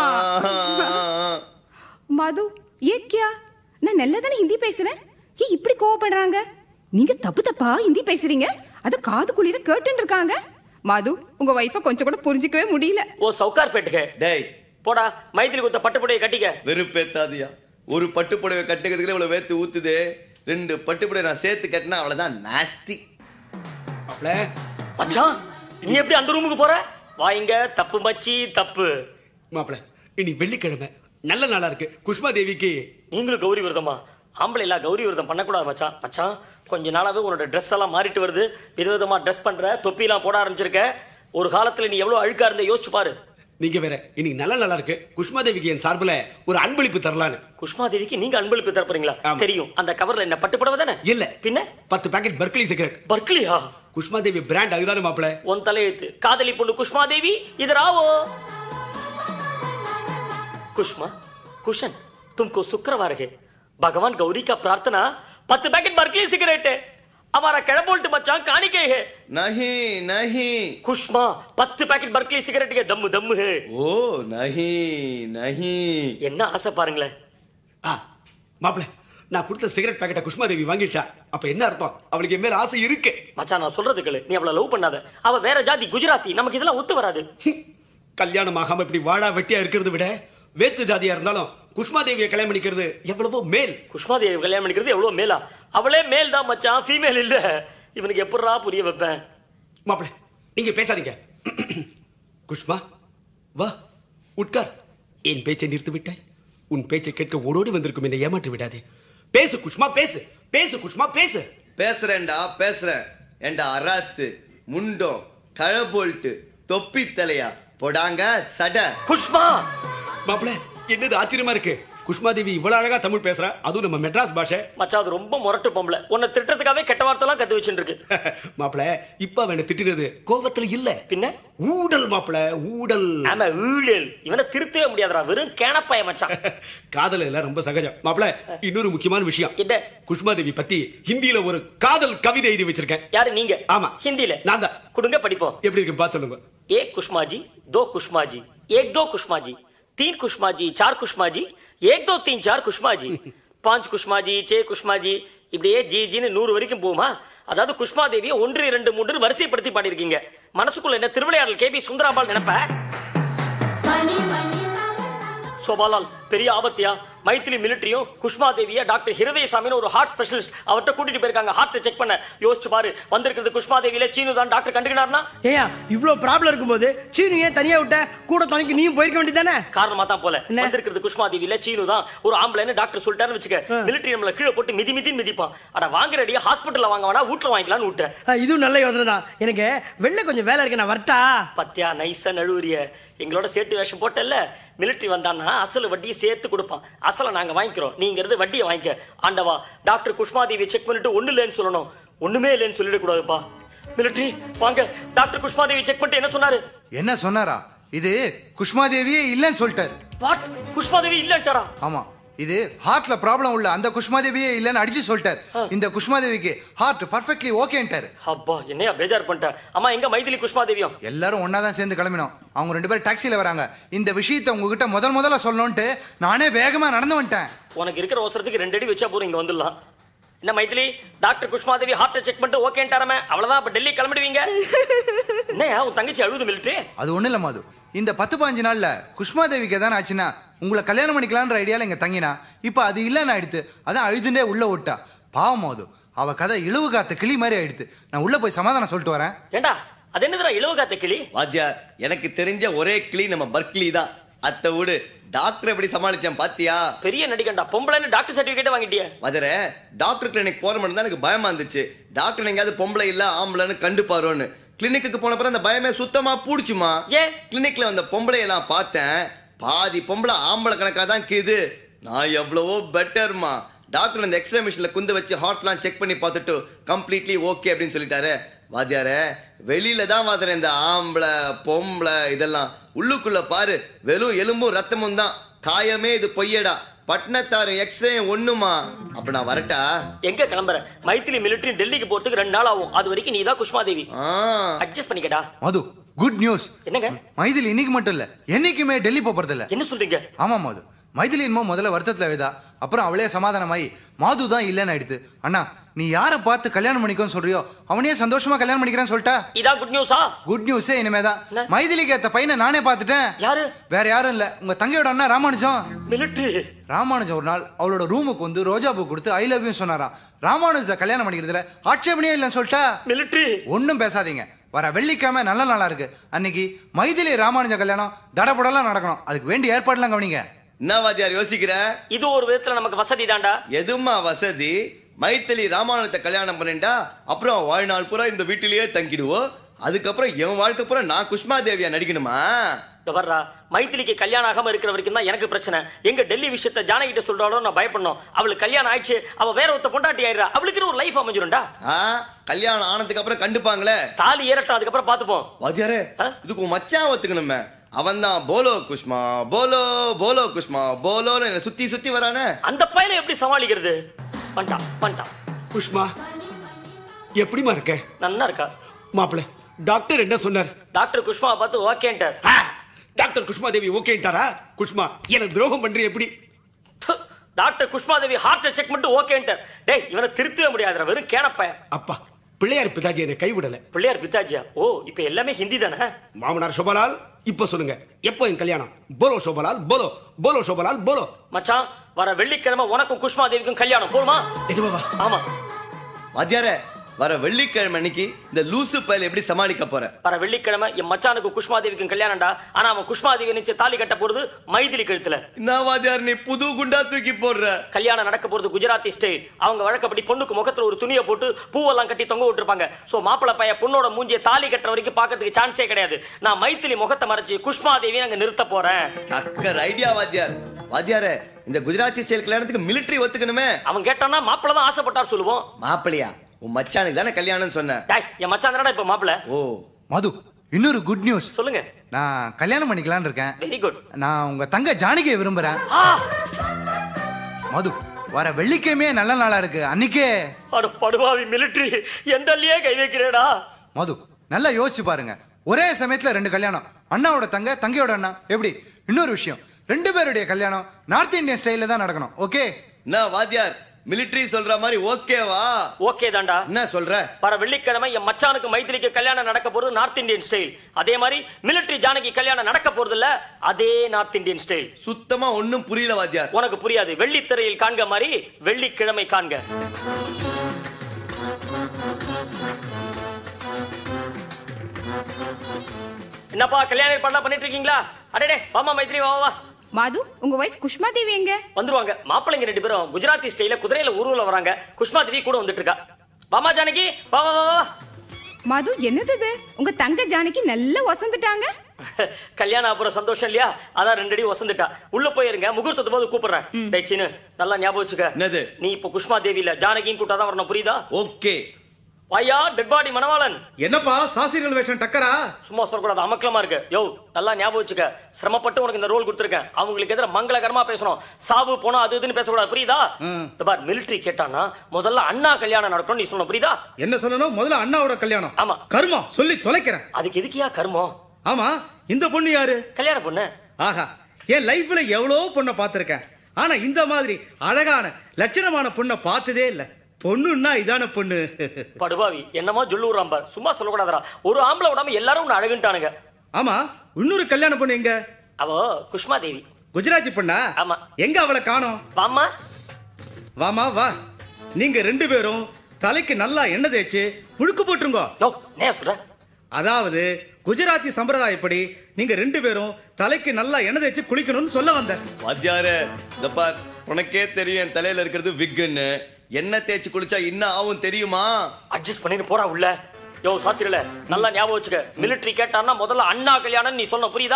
மது ஏ கியா நான் நல்லதானே ஹிந்தி பேசுறேன் ஏன் இப்படி கோவப்படுறாங்க நீங்க தப்பு தப்பா ஹிந்தி பேசுறீங்க அத காது குளிர கேட்டுன்னு இருக்காங்க மது உங்க வைஃப கொஞ்சம் கூட புரிஞ்சிக்கவே முடியல वो सौकार पेट है டேய் போடா மைத்திரி கொடுத்த பட்டு புடையை கட்டிக்க வெறுப்பேத்தாதியா ஒரு பட்டு புடவை கட்டுக்கிறதுக்கு இவ்வளவு வேத்து ஊத்துதே ரெண்டு பட்டு புடவை நான் சேர்த்து கட்டினா அவ்வளவுதான் நாஸ்தி மாப்பிள மச்சான் நீ எப்படி அந்த ரூமுக்கு போற வாங்க தப்பு மச்சி தப்பு மாப்பிள இன்னைக்கு வெள்ளிக்கிழமை நல்ல நாளா இருக்கு குஷ்மா தேவிக்கு நீங்களும் கௌரி விரதமா ஆம்பளை இல்ல கௌரி விரதம் பண்ணக்கூடாது மச்சான் மச்சான் கொஞ்ச நாளாவே உன்னோட ட்ரெஸ் எல்லாம் மாறிட்டு வருது விதவிதமா ட்ரெஸ் பண்ற தொப்பி எல்லாம் போட ஆரம்பிச்சிருக்க ஒரு காலத்துல நீ எவ்வளவு அழுக்கா இருந்த யோசிச்சு பாரு நீங்க வேற இன்னைக்கு நல்ல நல்லா இருக்கு குஷ்மா தேவிக்கு என் சார்பில் ஒரு அன்பளிப்பு தரலான்னு குஷ்மா தேவிக்கு நீங்க அன்பளிப்பு தரப்போறீங்களா ஆமா. தெரியும் அந்த கவர்ல என்ன பட்டு புடவை தானே இல்ல பின்ன பத்து பாக்கெட் பர்க்லி சிகரெட் பர்க்லியா குஷ்மா தேவி பிராண்ட் அதுதானே மாப்பிள உன் தலையெழுத்து காதலி பொண்ணு குஷ்மா தேவி இது ராவோ कुष्मा कुशन तुमको शुक्रवार है भगवान गौरी का प्रार्थना पत्त पैकेट बर्कली सिगरेट है हमारा कैडबोल्ट बच्चा कानी के है नहीं नहीं कुष्मा பத்து பாக்கெட் பர்க்லி சிகரெட் தம்மு தம்மு ஹே ஓ नहीं नहीं என்ன ஆசை பாருங்களேன் ஆ மாப்பிள நான் கொடுத்த சிகரெட் பாக்கெட்டை குஷ்மா தேவி வாங்கிட்டா அப்ப என்ன அர்த்தம் அவளுக்கு என் மேல ஆசை இருக்கு மச்சான் நான் சொல்றது கேளு நீ அவளை லவ் பண்ணாத அவ வேற ஜாதி குஜராத்தி நமக்கு இதெல்லாம் ஒத்து வராது கல்யாணம் ஆகாம இப்படி வாடா வெட்டியா இருக்கிறத விட வேத்து ஜாதியா இருந்தாலும் குஷ்மா தேவியை கல்யாணம் பண்ணிக்கிறது எவ்வளவோ மேல் குஷ்மா தேவி கல்யாணம் பண்ணிக்கிறது எவ்வளவு மேலா அவளே மேல் தான் மச்சான் ஃபீமேல் இல்ல இவனுக்கு எப்படிரா புரிய வைப்பேன் மாப்பிள நீங்க பேசாதீங்க குஷ்மா வா உட்கார் என் பேச்சை நிறுத்தி விட்டாய் உன் பேச்சை கேட்க ஓடோடி வந்திருக்கும் என்னை ஏமாற்றி விடாதே பேசு குஷ்மா பேசு பேசு குஷ்மா பேசு பேசுறேன்டா பேசுறேன் ஏண்டா அராத்து முண்டம் கழபோல்ட்டு தொப்பி தலையா பொடாங்க சட குஷ்மா மாப்பிள என்னது ஆச்சரியமா இருக்கு குஷ்மா தேவி இவ்வளவு அழகா தமிழ் பேசுறா அதுவும் நம்ம மெட்ராஸ் பாஷை மச்சான் அது ரொம்ப முரட்டு பொம்பளை உன்னை திட்டத்துக்காகவே கெட்ட வார்த்தை எல்லாம் கத்து வச்சுட்டு இருக்கு மாப்பிள இப்ப அவனை திட்டினது கோபத்துல இல்ல பின்ன ஊடல் மாப்பிள ஊடல் ஆமா ஊழல் இவனை திருத்தவே முடியாதுடா வெறும் கேனப்பாய மச்சான் காதல் எல்லாம் ரொம்ப சகஜம் மாப்பிள இன்னொரு முக்கியமான விஷயம் என்ன குஷ்மா தேவி பத்தி ஹிந்தியில ஒரு காதல் கவிதை எழுதி வச்சிருக்கேன் யாரு நீங்க ஆமா. ஹிந்தில நான் தான் கொடுங்க படிப்போம் எப்படி இருக்கு பாத்து சொல்லுங்க एक कुष्मा जी दो कुष्मा जी एक दो कुष्मा जी तीन कुष्मा जी चार कुष्मा जी एक दो तीन चार कुष्मा जी பாஞ்ச் குஷ்மா ஜி சே குஷ்மா ஜி இப்படியே ஜி ஜின்னு நூறு வரைக்கும் போகுமா அதாவது குஷ்மா தேவியை ஒன்று இரண்டு மூன்று வரிசைப்படுத்தி பாடியிருக்கீங்க மனசுக்குள்ள என்ன திருவிளையாடல் கேபி சுந்தராபால் நினைப்ப சோபாலால் பெரிய ஆபத்தியா மைத்திலி மிலிட்டரியும் குஷ்மா தேவிய டாக்டர் ஹிருதயசாமின்னு ஒரு ஹார்ட் ஸ்பெஷலிஸ்ட் அவர்கிட்ட கூட்டிட்டு போயிருக்காங்க ஹார்ட் செக் பண்ண யோசிச்சு பாரு வந்திருக்கிறது குஷ்மா தேவியில சீனு தான் டாக்டர் கண்டுக்கினார்னா ஏயா இவ்ளோ ப்ராப்ளம் இருக்கும்போது சீனு ஏன் தனியா விட்ட கூட துணைக்கு நீயும் போயிருக்க வேண்டியதானே காரணமா தான் போல என்ன? வந்திருக்கிறது குஷ்மா தேவியில சீனு தான் ஒரு ஆம்பளைன்னு டாக்டர் சொல்லிட்டாருன்னு வச்சுக்க மிலிட்டரி நம்மள கீழே போட்டு மிதி மிதி மிதிப்பான் அட வாங்குற அடியா ஹாஸ்பிட்டல்ல வாங்க வேணா வீட்டுல வாங்கிக்கலாம்னு விட்டேன் இதுவும் நல்ல யோசனை தான் எனக்கு வெளில கொஞ்சம் வேலை இருக்கு நான் வரட்டா பத்தியா நைஸா நழுவுறிய எங்களோட சேர்த்து வேஷம் போட்டல மிலிட்டரி வந்தான்னா அசல் வட்டியை சேர்த்து கொடுப்பான் அசலை நாங்க வாங்கிக்கிறோம் நீங்க இருந்து வட்டியை வாங்கிக்க ஆண்டவா டாக்டர் குஷ்மா தேவியை செக் பண்ணிட்டு ஒண்ணு இல்லைன்னு சொல்லணும் ஒண்ணுமே இல்லைன்னு சொல்லிடக்கூடாதுப்பா மிலிட்டரி வாங்க டாக்டர் குஷ்மா தேவி செக் பண்ணிட்டு என்ன சொன்னாரு என்ன சொன்னாரா இது குஷ்மாதேவியே இல்லைன்னு சொல்லிட்டாரு வாட் குஷ்மா தேவி இல்லன்ட்டாரா ஆமா இது ஹார்ட்ல ப்ராப்ளம் உள்ள அந்த குஷ்மாதேவியே இல்லைன்னு அடிச்சு சொல்லிட்டாரு இந்த குஷ்மாதேவிக்கு ஹார்ட் பர்ஃபெக்ட்லி ஓகேன்ட்டாரு அப்பா என்னையா பேஜார் பண்ணிட்டேன் அம்மா எங்க மைதிலி குஷ்மா தேவியும் எல்லாரும் ஒன்னா தான் சேர்ந்து கிளம்பினோம் அவங்க ரெண்டு பேரும் டாக்ஸில வராங்க இந்த விஷயத்தை உங்ககிட்ட முதல் முதல்ல சொல்லணும்ட்டு நானே வேகமா நடந்து வந்துட்டேன் உனக்கு இருக்கிற அவசரத்துக்கு ரெண்டு அடி வச்சா போதும் இங்க வந்துடலாம் என்ன Maithili doctor Kushmadevi heart check பண்ணிட்டு ஓகேன்ட்டாரமே அவ்வளவுதான் அப்ப டெல்லி கிளம்பிடுவீங்க என்னையா உன் தங்கச்சி அழுது மிலிட்டரி அது ஒண்ணு இல்ல மாது இந்த பத்து பாஞ்சு நாள்ல குஷ்மாதேவிக்கு எதான ஆச்சுன்னா உங்களை கல்யாணம் பண்ணிக்கலான்ற ஐடியால இங்க தங்கினா இப்ப அது இல்லன்னு ஆயிடுத்து அதான் அழுதுண்டே உள்ள விட்டா பாவம் மாது அவ கதை இழுவு காத்த கிளி மாதிரி ஆயிடுத்து நான் உள்ள போய் சமாதானம் சொல்லிட்டு வரேன் ஏண்டா அது என்னதுடா இலவு காத்த கிளி வாத்தியார் எனக்கு தெரிஞ்ச ஒரே கிளி நம்ம பர்க்லி தான் அத்தை விடு டாக்டர் எப்படி சமாளிச்சேன் பாத்தியா பெரிய நடிகண்டா பொம்பளைன்னு டாக்டர் சர்டிபிகேட் வாங்கிட்டியே வதர டாக்டர் கிளினிக் போற மட்டும் தான் எனக்கு பயமா இருந்துச்சு டாக்டர் எங்கேயாவது பொம்பளை இல்ல ஆம்பளைன்னு கண்டுப்பாரோன்னு கிளினிக்கு போன பிறகு அந்த பயமே சுத்தமா பூடிச்சுமா ஏன் கிளினிக்ல வந்த பொம்பளை எல்லாம் பார்த்தேன் பாதி பொம்பளை ஆம்பளை கணக்கா தான் கீது நான் எவ்வளவோ பெட்டர்மா டாக்டர் அந்த எக்ஸ்ரே மிஷின்ல குந்து வச்சு ஹார்ட்லாம் செக் பண்ணி பார்த்துட்டு கம்ப்ளீட்லி ஓகே அப்படின்னு சொல்லிட்டாரு வாத்தியாரே வெளியில தான் வாத்தியார இந்த ஆம்பளை பொம்பளை இதெல்லாம் உள்ளுக்குள்ள பாரு வெறும் எலும்பும் ரத்தமும் தான் காயமே இது பொய்யடா பட்னத்தாரும் எக்ஸ்ரே ஒண்ணுமா அப்ப நான் வரட்டா எங்க கிளம்புற மைத்திலி மிலிட்டரி டெல்லிக்கு போறதுக்கு ரெண்டு நாள் ஆகும் அது வரைக்கும் நீ தான் குஷ்மாதேவி ஆ அட்ஜஸ்ட் பண்ணிக்கடா மது குட் நியூஸ் என்னங்க மைதிலி இன்னைக்கு மட்டும் இல்ல என்னைக்குமே டெல்லி போப் போறது இல்ல என்ன சொல்றீங்க ஆமா மாது மைதிலி என்னமோ முதல்ல வருத்தத்துல எழுதா அப்புறம் அவளே சமாதானமாயி மாது தான் இல்லன்னு ஆயிடுது அண்ணா நீ யார பார்த்து கல்யாணம் பண்ணிக்கோன்னு சொல்றியோ அவனையே சந்தோஷமா கல்யாணம் பண்ணிக்கிறேன்னு சொல்லிட்டா இதான் குட் நியூஸா குட் நியூஸே இனிமேதான் என்ன? மைதிலிக்கு ஏத்த பையனை நானே பார்த்துட்டேன் யாரு வேற யாரும் இல்ல உங்க தங்கையோட அண்ணா ராமானுஜம் மிலிட்டரி ராமானுஜம் ஒரு நாள் அவளோட ரூமுக்கு வந்து ரோஜா பூ கொடுத்து ஐ லவ் யூ சொன்னாராம் ராமானுஜத்தை கல்யாணம் பண்ணிக்கிறதுல ஆட்சேபனையே இல்லைன்னு சொல்லிட்டா மிலிட்டரி ஒண்ணும் பேசாதீங்க வர வெள்ளிக்கிழமை நல்ல நாளா இருக்கு அன்னைக்கு மைதிலி ராமானுஜ கல்யாணம் தடபடலாம் நடக்கணும் அதுக்கு வேண்டிய ஏற்பாடுலாம் கவனிங்க என்ன வாத்தியார் யோசிக்கிற இது ஒரு விதத்துல நமக்கு வசதி தான்டா எதுமா வசதி மைத்திலி ராமாயணத்தை கல்யாணம் பண்ணிண்டா அப்புறம் வாழ்நாள் பூரா இந்த வீட்டிலேயே தங்கிடுவோம் அதுக்கப்புறம் என் வாழ்க்கை பூரா நான் குஷ்மா தேவியா நடிக்கணுமா இந்த வர்றா மைத்திலிக்கு கல்யாணம் ஆகாம இருக்கிற வரைக்கும் தான் எனக்கு பிரச்சனை எங்க டெல்லி விஷயத்த ஜானகி கிட்ட சொல்றாளோ நான் பயப்படணும் அவளுக்கு கல்யாணம் ஆயிடுச்சு அவ வேற ஒருத்த பொண்டாட்டி ஆயிடுறா அவளுக்கு ஒரு லைஃப் அமைஞ்சிரும்டா ஆ கல்யாணம் ஆனதுக்கு அப்புறம் கண்டுப்பாங்களே தாலி ஏறட்டும் அதுக்கப்புறம் பாத்துப்போம் வாத்தியாரே இதுக்கு உன் மச்சான் ஒத்துக்கணுமே அவன் தான் போலோ குஷ்மா போலோ போலோ குஷ்மா போலோன்னு என்னை சுத்தி சுத்தி வரானே அந்த பையனை எப்படி சமாளிக்கிறது பண்ணிட்டான் பண்ணிட்டான் குஷ்மா எப்படிமா இருக்க நன்னா இருக்கா மாப்பிள்ள டாக்டர் என்ன சொன்னார் டாக்டர் குஷ்மாவை பார்த்து ஓகேன்ட்டார் டாக்டர் குஷ்மா தேவி ஓகேன்ட்டாரா குஷ்மா எனக்கு துரோகம் பண்றீ எப்படி doctor Kushma Devi heart check மட்டும் ஓகேன்ட்டார் டேய் இவனை திருத்தவே முடியாதுடா வெறும் கேனப்ப அப்பா பிள்ளையார் பிதாஜி என்னை கைவிடல பிள்ளையார் பித்தாஜியா ஓ இப்ப எல்லாமே ஹிந்தி தானே மாமனார் சோபலால் இப்ப சொல்லுங்க எப்போ என் கல்யாணம் போலோ சோபலால் போலோ போலோ சோபலால் போலோ மச்சான் வர வெள்ளிக்கிழமை உனக்கும் குஷ்மா தேவிக்கும் கல்யாணம் போதுமா நிஜமாவா ஆமா வாத்தியாரே வர வெள்ளிக்கிழமை அன்னைக்கு இந்த லூசு பயல் எப்படி சமாளிக்க போற வர வெள்ளிக்கிழமை என் மச்சானுக்கு குஷ்மா தேவிக்கும் கல்யாணம்டா ஆனா அவன் குஷ்மா தேவி நிச்சய தாலி கட்ட போறது மைதிலி கழுத்துல என்ன வாத்தியார் நீ புது குண்டா தூக்கி போடுற கல்யாணம் நடக்க போறது குஜராத்தி ஸ்டைல் அவங்க வழக்கப்படி பொண்ணுக்கு முகத்துல ஒரு துணியை போட்டு பூவெல்லாம் கட்டி தொங்க விட்டுருப்பாங்க சோ மாப்பிள பைய பொண்ணோட மூஞ்சிய தாலி கட்டுற வரைக்கும் பாக்கிறதுக்கு சான்ஸே கிடையாது நான் மைத்திலி முகத்தை மறைச்சு குஷ்மா தேவி அங்க நிறுத்த போறேன் அக்கர் ஐடியா வாத்தியார் வாத்தியாரே இந்த குஜராத்தி ஸ்டைல் கல்யாணத்துக்கு மிலிட்டரி ஒத்துக்கணுமே அவன் கேட்டான்னா மாப்பிள தான் ஆசைப்பட்டார் சொல்லுவோம் மாப்பிளையா உன் மச்சானுக்கு தானே கல்யாணம் சொன்ன டேய் என் மச்சான் தானடா இப்ப மாப்பிள ஓ மது இன்னொரு குட் நியூஸ் சொல்லுங்க நான் கல்யாணம் பண்ணிக்கலாம்னு இருக்கேன் வெரி குட் நான் உங்க தங்க ஜானகியை விரும்புறேன் மது வர வெள்ளிக்கிழமையே நல்ல நாளா இருக்கு அன்னைக்கே அட படுவாவி மிலிட்டரி எந்தல்லயே கை வைக்கிறேடா மது நல்லா யோசிச்சு பாருங்க ஒரே சமயத்துல ரெண்டு கல்யாணம் அண்ணாவோட தங்க தங்கையோட அண்ணா எப்படி இன்னொரு விஷயம் ரெண்டு பேருடைய கல்யாணம் நார்த் இந்தியன் ஸ்டைல்ல தான் நடக்கணும் ஓகே என்ன வாத்தியார் மிலிட்டரி சொல்ற மாதிரி ஓகேவா ஓகே தான்டா என்ன சொல்ற வர வெள்ளிக்கிழமை என் மச்சானுக்கு மைத்திரிக்கு கல்யாணம் நடக்க போறது நார்த் இந்தியன் ஸ்டைல் அதே மாதிரி மிலிட்டரி ஜானகி கல்யாணம் நடக்க போறது இல்ல அதே நார்த் இந்தியன் ஸ்டைல் சுத்தமா ஒண்ணும் புரியல வாத்தியார் உனக்கு புரியாது வெள்ளித்திரையில் காண்க மாதிரி வெள்ளிக்கிழமை காண்க என்னப்பா கல்யாணம் ஏற்பாடுலாம் பண்ணிட்டு இருக்கீங்களா அடடே வாமா மைத்திரி வா வா, வா மாது உங்க வைஃப் குஷ்மா தேவி எங்க வந்துருவாங்க மாப்பிள்ளைங்க ரெண்டு பேரும் குஜராத்தி ஸ்டைல குதிரையில ஊர்வலம் வராங்க குஷ்மா தேவி கூட வந்துட்டு இருக்கா வாமா ஜானகி வா வா வா, வா மாது என்னது இது உங்க தங்க ஜானகி நல்லா வசந்துட்டாங்க கல்யாணம் அப்புறம் சந்தோஷம் இல்லையா அதான் ரெண்டு அடி வசந்துட்டா உள்ள போயிருங்க முகூர்த்தத்து போது கூப்பிடுறேன் டேய் சீனு நல்லா ஞாபகம் வச்சுக்க என்னது நீ இப்ப குஷ்மா தேவி இல்ல ஜானகியும் கூட்டாதான் வரணும் புரியுதா ஓகே வாயா டெட் பாடி மணவாளன் என்னப்பா சாஸ்திரிகள் வேஷம் டக்கரா சும்மா சொல்லக்கூடாது அமக்கலமா இருக்கு யோ நல்லா ஞாபகம் வச்சுக்க சிரமப்பட்டு உனக்கு இந்த ரோல் கொடுத்துருக்கேன் அவங்களுக்கு எதிர மங்களகரமா பேசணும் சாவு போனா அது இதுன்னு பேசக்கூடாது புரியுதா இந்த பார் மிலிட்டரி கேட்டானா முதல்ல அண்ணா கல்யாணம் நடக்கும் நீ சொல்லணும் புரியுதா என்ன சொல்லணும் முதல்ல அண்ணாவோட கல்யாணம் ஆமா கர்மம் சொல்லி தொலைக்கிறேன் அதுக்கு எதுக்கியா கர்மம் ஆமா இந்த பொண்ணு யாரு கல்யாண பொண்ணு ஆஹா என் லைஃப்ல எவ்வளவு பொண்ணை பார்த்திருக்கேன் ஆனா இந்த மாதிரி அழகான லட்சணமான பொண்ணை பார்த்ததே இல்ல பொண்ணுன்னா இதான பொண்ணு படுபாவி என்னமா ஜொல்லூர் பார் சும்மா சொல்லக்கூடாதடா ஒரு ஆம்பளை விடாம எல்லாரும் உன்னை அழகுன்ட்டானுங்க ஆமா இன்னொரு கல்யாண பொண்ணு எங்க அவோ குஷ்மா தேவி குஜராத்தி பொண்ணா ஆமா எங்க அவளை காணோம் வாமா வாமா வா நீங்க ரெண்டு பேரும் தலைக்கு நல்லா எண்ணெய் தேய்ச்சு முழுக்கு போட்டுருங்க யோ நே சொல்ற அதாவது குஜராத்தி சம்பிரதாயப்படி நீங்க ரெண்டு பேரும் தலைக்கு நல்லா எண்ணெய் தேய்ச்சு குளிக்கணும்னு சொல்ல வந்தேன் வாத்தியாரே இந்த பார் உனக்கே தெரியும் என் தலையில இருக்கிறது விக்குன்னு என்ன தேய்ச்சி குளிச்சா என்ன ஆகும் தெரியுமா அட்ஜஸ்ட் பண்ணிட்டு போடா உள்ள யோ சாஸ்திரில நல்லா ஞாபகம் வச்சுக்க மிலிட்டரி கேட்டான்னா முதல்ல அண்ணா கல்யாணம் நீ சொன்ன புரியுதா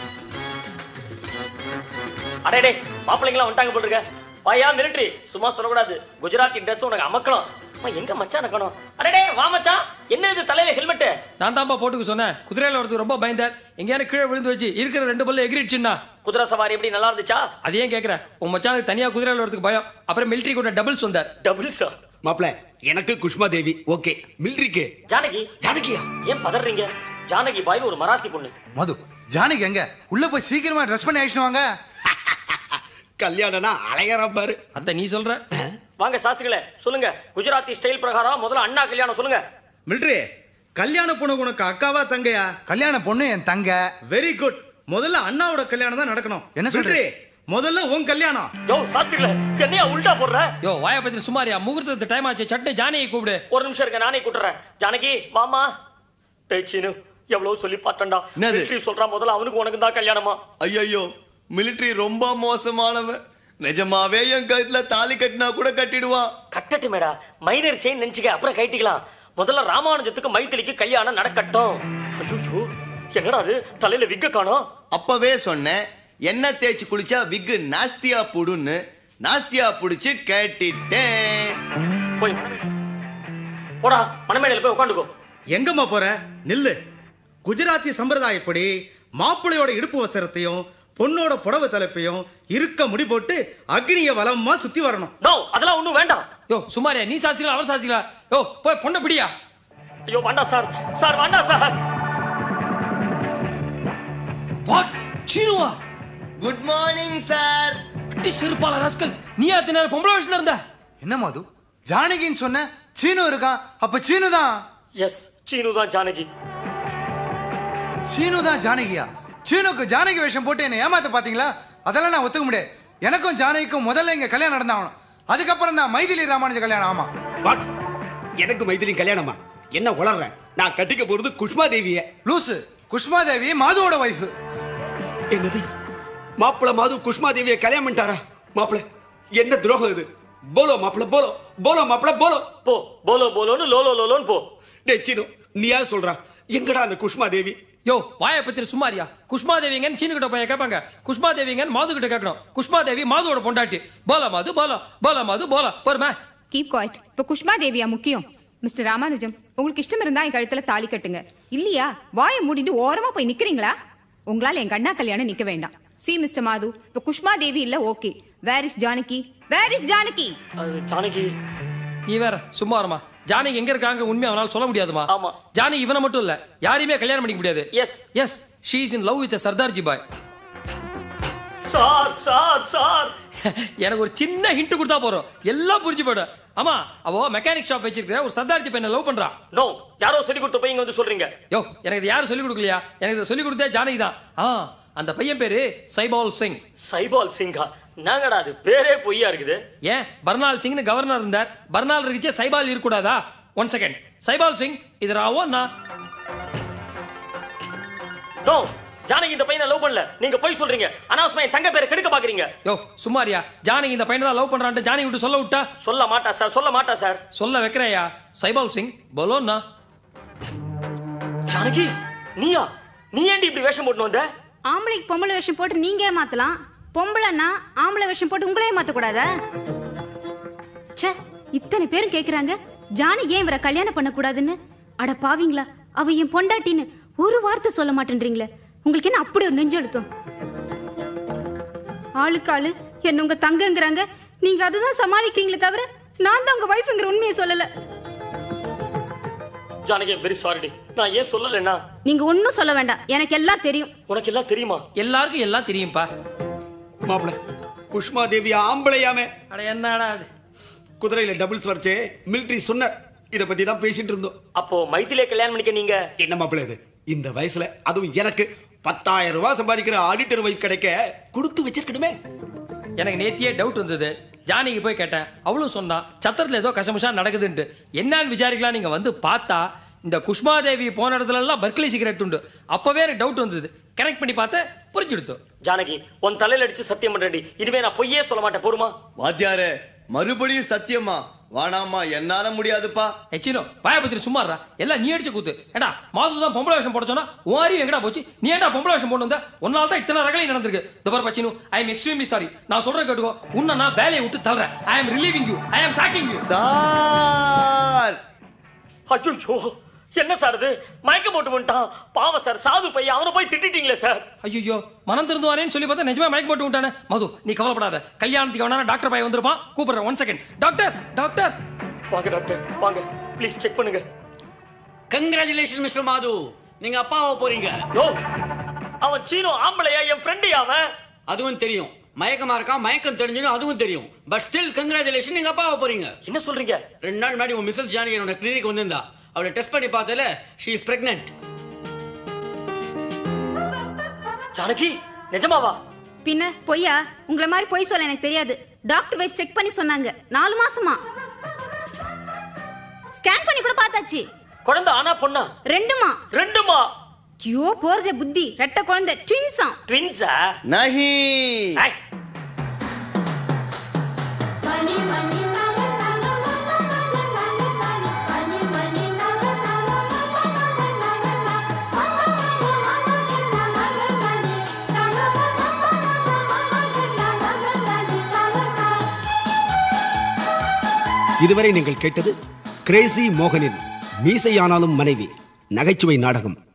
அடேடே மாப்பிள்ளைங்களா வந்துட்டாங்க போட்டுருக்க வாயா மிலிட்டரி சும்மா சொல்லக்கூடாது குஜராத்தி ட்ரெஸ் உனக்கு அமக்கலாம் அம்மா, எங்க மச்சான காணோம் அடடே வா மச்சான் என்ன இது தலையில ஹெல்மெட் நான் தான்ப்பா போட்டுக்க சொன்னேன் குதிரையில வரதுக்கு ரொம்ப பயந்தார் எங்கேயான கீழே விழுந்து வச்சு இருக்கிற ரெண்டு பல்ல எகிரிடுச்சுன்னா குதிரை சவாரி எப்படி நல்லா இருந்துச்சா அது ஏன் கேக்குறேன் உன் மச்சானுக்கு தனியா குதிரையில வரதுக்கு பயம் அப்புறம் மிலிட்டரி கூட டபுள்ஸ் வந்தார் டபுள்ஸா மாப்பிள எனக்கு குஷ்மா தேவி ஓகே மிலிட்ரிக்கு ஜானகி ஜானகியா ஏன் பதறீங்க ஜானகி பாய் ஒரு மராத்தி பொண்ணு மது ஜானகி எங்க உள்ள போய் சீக்கிரமா ட்ரெஸ் பண்ணி ஆயிடுச்சு வாங்க கல்யாணம்னா அலையறான் பாரு அத்த நீ சொல்ற வாங்க சாஸ்திரிகளே சொல்லுங்க குஜராத்தி ஸ்டைல் பிரகாரம் முதல்ல அண்ணா கல்யாணம் சொல்லுங்க மிலிட்ரி கல்யாண பொண்ணு உனக்கு அக்காவா தங்கையா கல்யாண பொண்ணு என் தங்க வெரி குட் முதல்ல அண்ணாவோட கல்யாணம் தான் நடக்கணும் என்ன சொல்ற? மிலிட்ரி, முதல்ல உன் கல்யாணம் யோ சாஸ்திரிகளே என்னையா உல்டா போடுற யோ வாய பத்தி சுமாரியா முகூர்த்தத்துக்கு டைம் ஆச்சு சட்டை ஜானகி கூப்பிடு ஒரு நிமிஷம் இருக்க நானே கூட்டுறேன் ஜானகி வாமா பேச்சினு எவ்வளவு சொல்லி பார்த்தேன்டா என்னது? மிலிட்டரி சொல்றான் முதல்ல அவனுக்கு உனக்கு தான் கல்யாணமா ஐயோ மிலிட்டரி ரொம்ப மோசமானவன் நிஜமாவே என் கழுத்துல தாலி கட்டினா கூட கட்டிடுவான் கட்டட்டு மேடா மைனர் செயின் நினைச்சுக்க அப்புறம் கைட்டிக்கலாம் முதல்ல ராமானுஜத்துக்கு மைத்திலிக்கு கல்யாணம் நடக்கட்டும் ஐயோ என்னடா அது தலையில விக்க காணோம் அப்பவே சொன்னேன் எண்ணெய் தேய்ச்சி குளிச்சா விக்கு நாஸ்தியா புடுன்னு நாஸ்தியா புடிச்சு கேட்டுட்டேன் போய் போடா மணமேடையில போய் உட்காந்துக்கோ எங்கம்மா போற நில்லு குஜராத்தி சம்பிரதாயப்படி மாப்பிள்ளையோட இடுப்பு வஸ்திரத்தையும் பொண்ணோட புடவை தலைப்பையும் இருக்க முடி போட்டு அக்னிய வலமா சுத்தி வரணும் நோ அதெல்லாம் ஒண்ணும் வேண்டாம் யோ சுமாரியா நீ சாசிங்களா அவர் சாசிங்களா யோ போய் பொண்ணை பிடியா ஐயோ வேண்டாம் சார் சார் வேண்டாம் சார் வாட் சீனுவா குட் மார்னிங் சார் அட்டி செருப்பால ராஸ்கல் நீ அத்தனை நேரம் பொம்பளை வயசுல இருந்த என்ன மாது ஜானகின்னு சொன்ன சீனு இருக்கான் அப்ப சீனு தான் எஸ் சீனு தான் ஜானகி சீனு தான் ஜானகியா சீனுக்கு ஜானகி வேஷம் போட்டு என்ன ஏமாத்த பாத்தீங்களா அதெல்லாம் நான் ஒத்துக்க முடியாது எனக்கும் ஜானகிக்கும் முதல்ல இங்க கல்யாணம் நடந்தாகணும் அதுக்கப்புறம் தான் மைதிலி ராமானுஜ கல்யாணம் ஆமா வாட் எனக்கு மைதிலி கல்யாணமா என்ன உளர்ற நான் கட்டிக்க போறது குஷ்மா தேவிய லூசு குஷ்மா தேவி மாதுவோட வைஃப் என்னது மாப்பிள மாது குஷ்மா தேவிய கல்யாணம் பண்ணிட்டாரா மாப்பிள என்ன துரோகம் இது போலோ மாப்பிள போலோ போலோ மாப்பிள போலோ போ போலோ போலோன்னு லோலோ லோலோன்னு போ டேய் சீனு நீ யார் சொல்றா எங்கடா அந்த குஷ்மா தேவி யோ வாய பத்திரி சுமாரியா குஷ்மா தேவிங்கன்னு சீனு கிட்ட போய் கேட்பாங்க குஷ்மா தேவிங்கன்னு மாது கிட்ட கேட்கணும் குஷ்மா தேவி மாதுவோட பொண்டாட்டி போல மாது போல போல மாது போல பொறுமை கீப் குவாய்ட் இப்ப குஷ்மா தேவியா முக்கியம் மிஸ்டர் ராமானுஜம் உங்களுக்கு இஷ்டம் இருந்தா என் கழுத்துல தாலி கட்டுங்க இல்லையா வாயை மூடிட்டு ஓரமா போய் நிக்கிறீங்களா உங்களால என் கண்ணா கல்யாணம் நிக்க வேண்டாம் சி மிஸ்டர் மாது இப்ப குஷ்மா தேவி இல்ல okay where is Janaki where is Janaki அது ஜானகி நீ வேற சும்மா இருமா ஜானகி எங்க இருக்காங்க உண்மை அவனால சொல்ல முடியாதுமா ஆமா. ஜானகி இவனை மட்டும் இல்ல யாரையுமே கல்யாணம் பண்ணிக்க முடியாது Yes. Yes she is in love with Sardarji பாய் சார் சார் சார் எனக்கு ஒரு சின்ன ஹிண்ட் கொடுத்தா போறோம் எல்லாம் புரிஞ்சு போயிடும் ஆமா அவ மெக்கானிக் ஷாப் வச்சிருக்கிற ஒரு சர்தார்ஜி பையனை லவ் பண்றா நோ யாரோ சொல்லி கொடுத்த பையன் இங்க வந்து சொல்றீங்க யோ எனக்கு இது யாரும் சொல்லி கொடுக்கலையா எனக்கு இதை சொல்லி கொடுத்தே ஜானகி தான் ஆ அந்த பையன் பேரு சைபால் சிங் சைபால் சிங்கா நாங்கடா அது பேரே பொய்யா இருக்குது ஏன் பர்னால் சிங்னு கவர்னர் இருந்தார் பர்னால் இருந்துச்சு சைபால் இருக்கக்கூடாதா ஒன் செகண்ட் சைபால் சிங் இது ராவோ நான் நோ ஜானகி இந்த பையனை லவ் பண்ணல நீங்க போய் சொல்றீங்க அனாவசியமா என் தங்க பேரை கெடுக்க பாக்குறீங்க யோ சும்மாரியா ஜானகி இந்த பையனை தான் லவ் பண்றான்ட்டு ஜானகி விட்டு சொல்ல விட்டா சொல்ல மாட்டா சார் சொல்ல மாட்டா சார் சொல்ல வைக்கிறேயா சைபால் சிங் பலோன்னா ஜானகி நீயா நீ ஏன்டி இப்படி வேஷம் போட்டு வந்த ஆம்பளைக்கு பொம்பளை வேஷம் போட்டு நீங்க ஏமாத்தலாம் பொம்பளைன்னா ஆம்பளை வேஷம் போட்டு உங்களே ஏமாத்த கூடாதா ச்சே இத்தனை பேரும் கேக்குறாங்க ஜானி ஏன் இவரை கல்யாணம் பண்ண கூடாதுன்னு அட பாவீங்களா அவ என் பொண்டாட்டின்னு ஒரு வார்த்தை சொல்ல மாட்டேன்றீங்களே உங்களுக்கு என்ன அப்படி ஒரு நெஞ்செழுத்தம் ஆளுக்கு ஆளு என்ன உங்க தங்கங்கிறாங்க நீங்க அதுதான் சமாளிக்கிறீங்களே தவிர நான் தான் உங்க வைஃப்ங்கிற உண்மையை சொல்லல ஜானகி வெரி சாரிடி நான் ஏன் சொல்லலைன்னா நீங்க ஒன்னும் சொல்ல வேண்டாம் எனக்கு எல்லாம் தெரியும் உனக்கு எல்லாம் தெரியுமா எல்லாருக்கும் எல்லாம் தெரியும்பா மாப்பிள குஷ்மா தேவி ஆம்பளையாமே அட என்னடா அது குதிரையில டபுள்ஸ் வரைச்சே மிலிட்டரி சொன்னார் இத பத்தி தான் பேசிட்டு இருந்தோம் அப்போ மைத்திலே கல்யாணம் பண்ணிக்க நீங்க என்ன மாப்பிள இது இந்த வயசுல அதுவும் எனக்கு பத்தாயிரம் ரூபாய் சம்பாதிக்கிற ஆடிட்டர் வைஃப் கிடைக்க கொடுத்து வச்சிருக்கணுமே எனக்கு நேத்தியே டவுட் வந்தது ஜானிக்கு போய் கேட்டேன் அவளும் சொன்னா சத்திரத்துல ஏதோ கசமுஷா நடக்குதுன்ட்டு என்னன்னு விசாரிக்கலாம் நீங்க வந்து பார்த்தா இந்த குஷ்மாதேவி போன இடத்துல எல்லாம் பர்க்லி சிகரெட் உண்டு அப்பவே எனக்கு டவுட் வந்தது கனெக்ட் பண்ணி பார்த்தேன் புரிஞ்சுடுத்து ஜானகி உன் தலையில அடிச்சு சத்தியம் பண்றேன்டி இனிமே நான் பொய்யே சொல்ல மாட்டேன் போருமா வாத்தியாரே மறுபடியும் சத்தியமா வானாமா என்னால முடியாதுப்பா எச்சினோ வாயபத்திரி சும்மாறா எல்லாம் நீ அடிச்ச கூத்து ஏடா மாது தான் பொம்பளை வேஷம் போட சொன்னா ஓரி எங்கடா போச்சு நீ ஏன்டா பொம்பளை வேஷம் போட்டு வந்த உன்னால தான் இத்தனை ரகலையும் நடந்திருக்கு இந்த பாரு பச்சினு ஐ எம் எக்ஸ்ட்ரீம்லி சாரி நான் சொல்றேன் கேட்டுக்கோ உன்னை நான் வேலையை விட்டு தள்ளுறேன் I am relieving you I am sacking you sir அச்சோ என்ன சார் இது மயக்க போட்டு வந்துட்டான் பாவம் சார் சாது பையன் அவனை போய் திட்டிட்டீங்களே சார் ஐயோ மனம் திறந்து வரேன்னு சொல்லி பார்த்தா நிஜமா மயக்க போட்டு விட்டானே மது நீ கவலைப்படாத கல்யாணத்துக்கு வேணா டாக்டர் பையன் வந்திருப்பான் கூப்பிடுறேன் ஒன் செகண்ட் டாக்டர் டாக்டர் வாங்க டாக்டர் வாங்க ப்ளீஸ் செக் பண்ணுங்க கங்க்ராச்சுலேஷன் மிஸ்டர் மாது நீங்க அப்பாவா போறீங்க யோ அவன் சீனோ ஆம்பளையா என் ஃப்ரெண்டு அவன் அதுவும் தெரியும் மயக்கமா இருக்கான் மயக்கம் தெரிஞ்சது அதுவும் தெரியும் பட் ஸ்டில் கங்க்ராச்சுலேஷன் நீங்க அப்பாவா போறீங்க என்ன சொல்றீங்க ரெண்டு நாள் முன்னாடி உன் மிஸ்ஸஸ் ஜானகி என்னோட கிளினிக் வந்திருந்தா அவளை டெஸ்ட் பண்ணி பார்த்தல ஷீ இஸ் பிரெக்னென்ட் ஜானகி நிஜமாவா பின்ன பொய்யா உங்களை மாதிரி பொய் சொல்ல எனக்கு தெரியாது டாக்டர் வைஃப் செக் பண்ணி சொன்னாங்க நாலு மாசமா ஸ்கேன் பண்ணி கூட பார்த்தாச்சு குழந்தை ஆனா பொண்ணா ரெண்டுமா ரெண்டுமா ஐயோ போறதே புத்தி ரெட்ட குழந்தை ட்வின்ஸா ட்வின்ஸா நஹி இதுவரை நீங்கள் கேட்டது கிரேசி மோகனின் மீசையானாலும் மனைவி நகைச்சுவை நாடகம்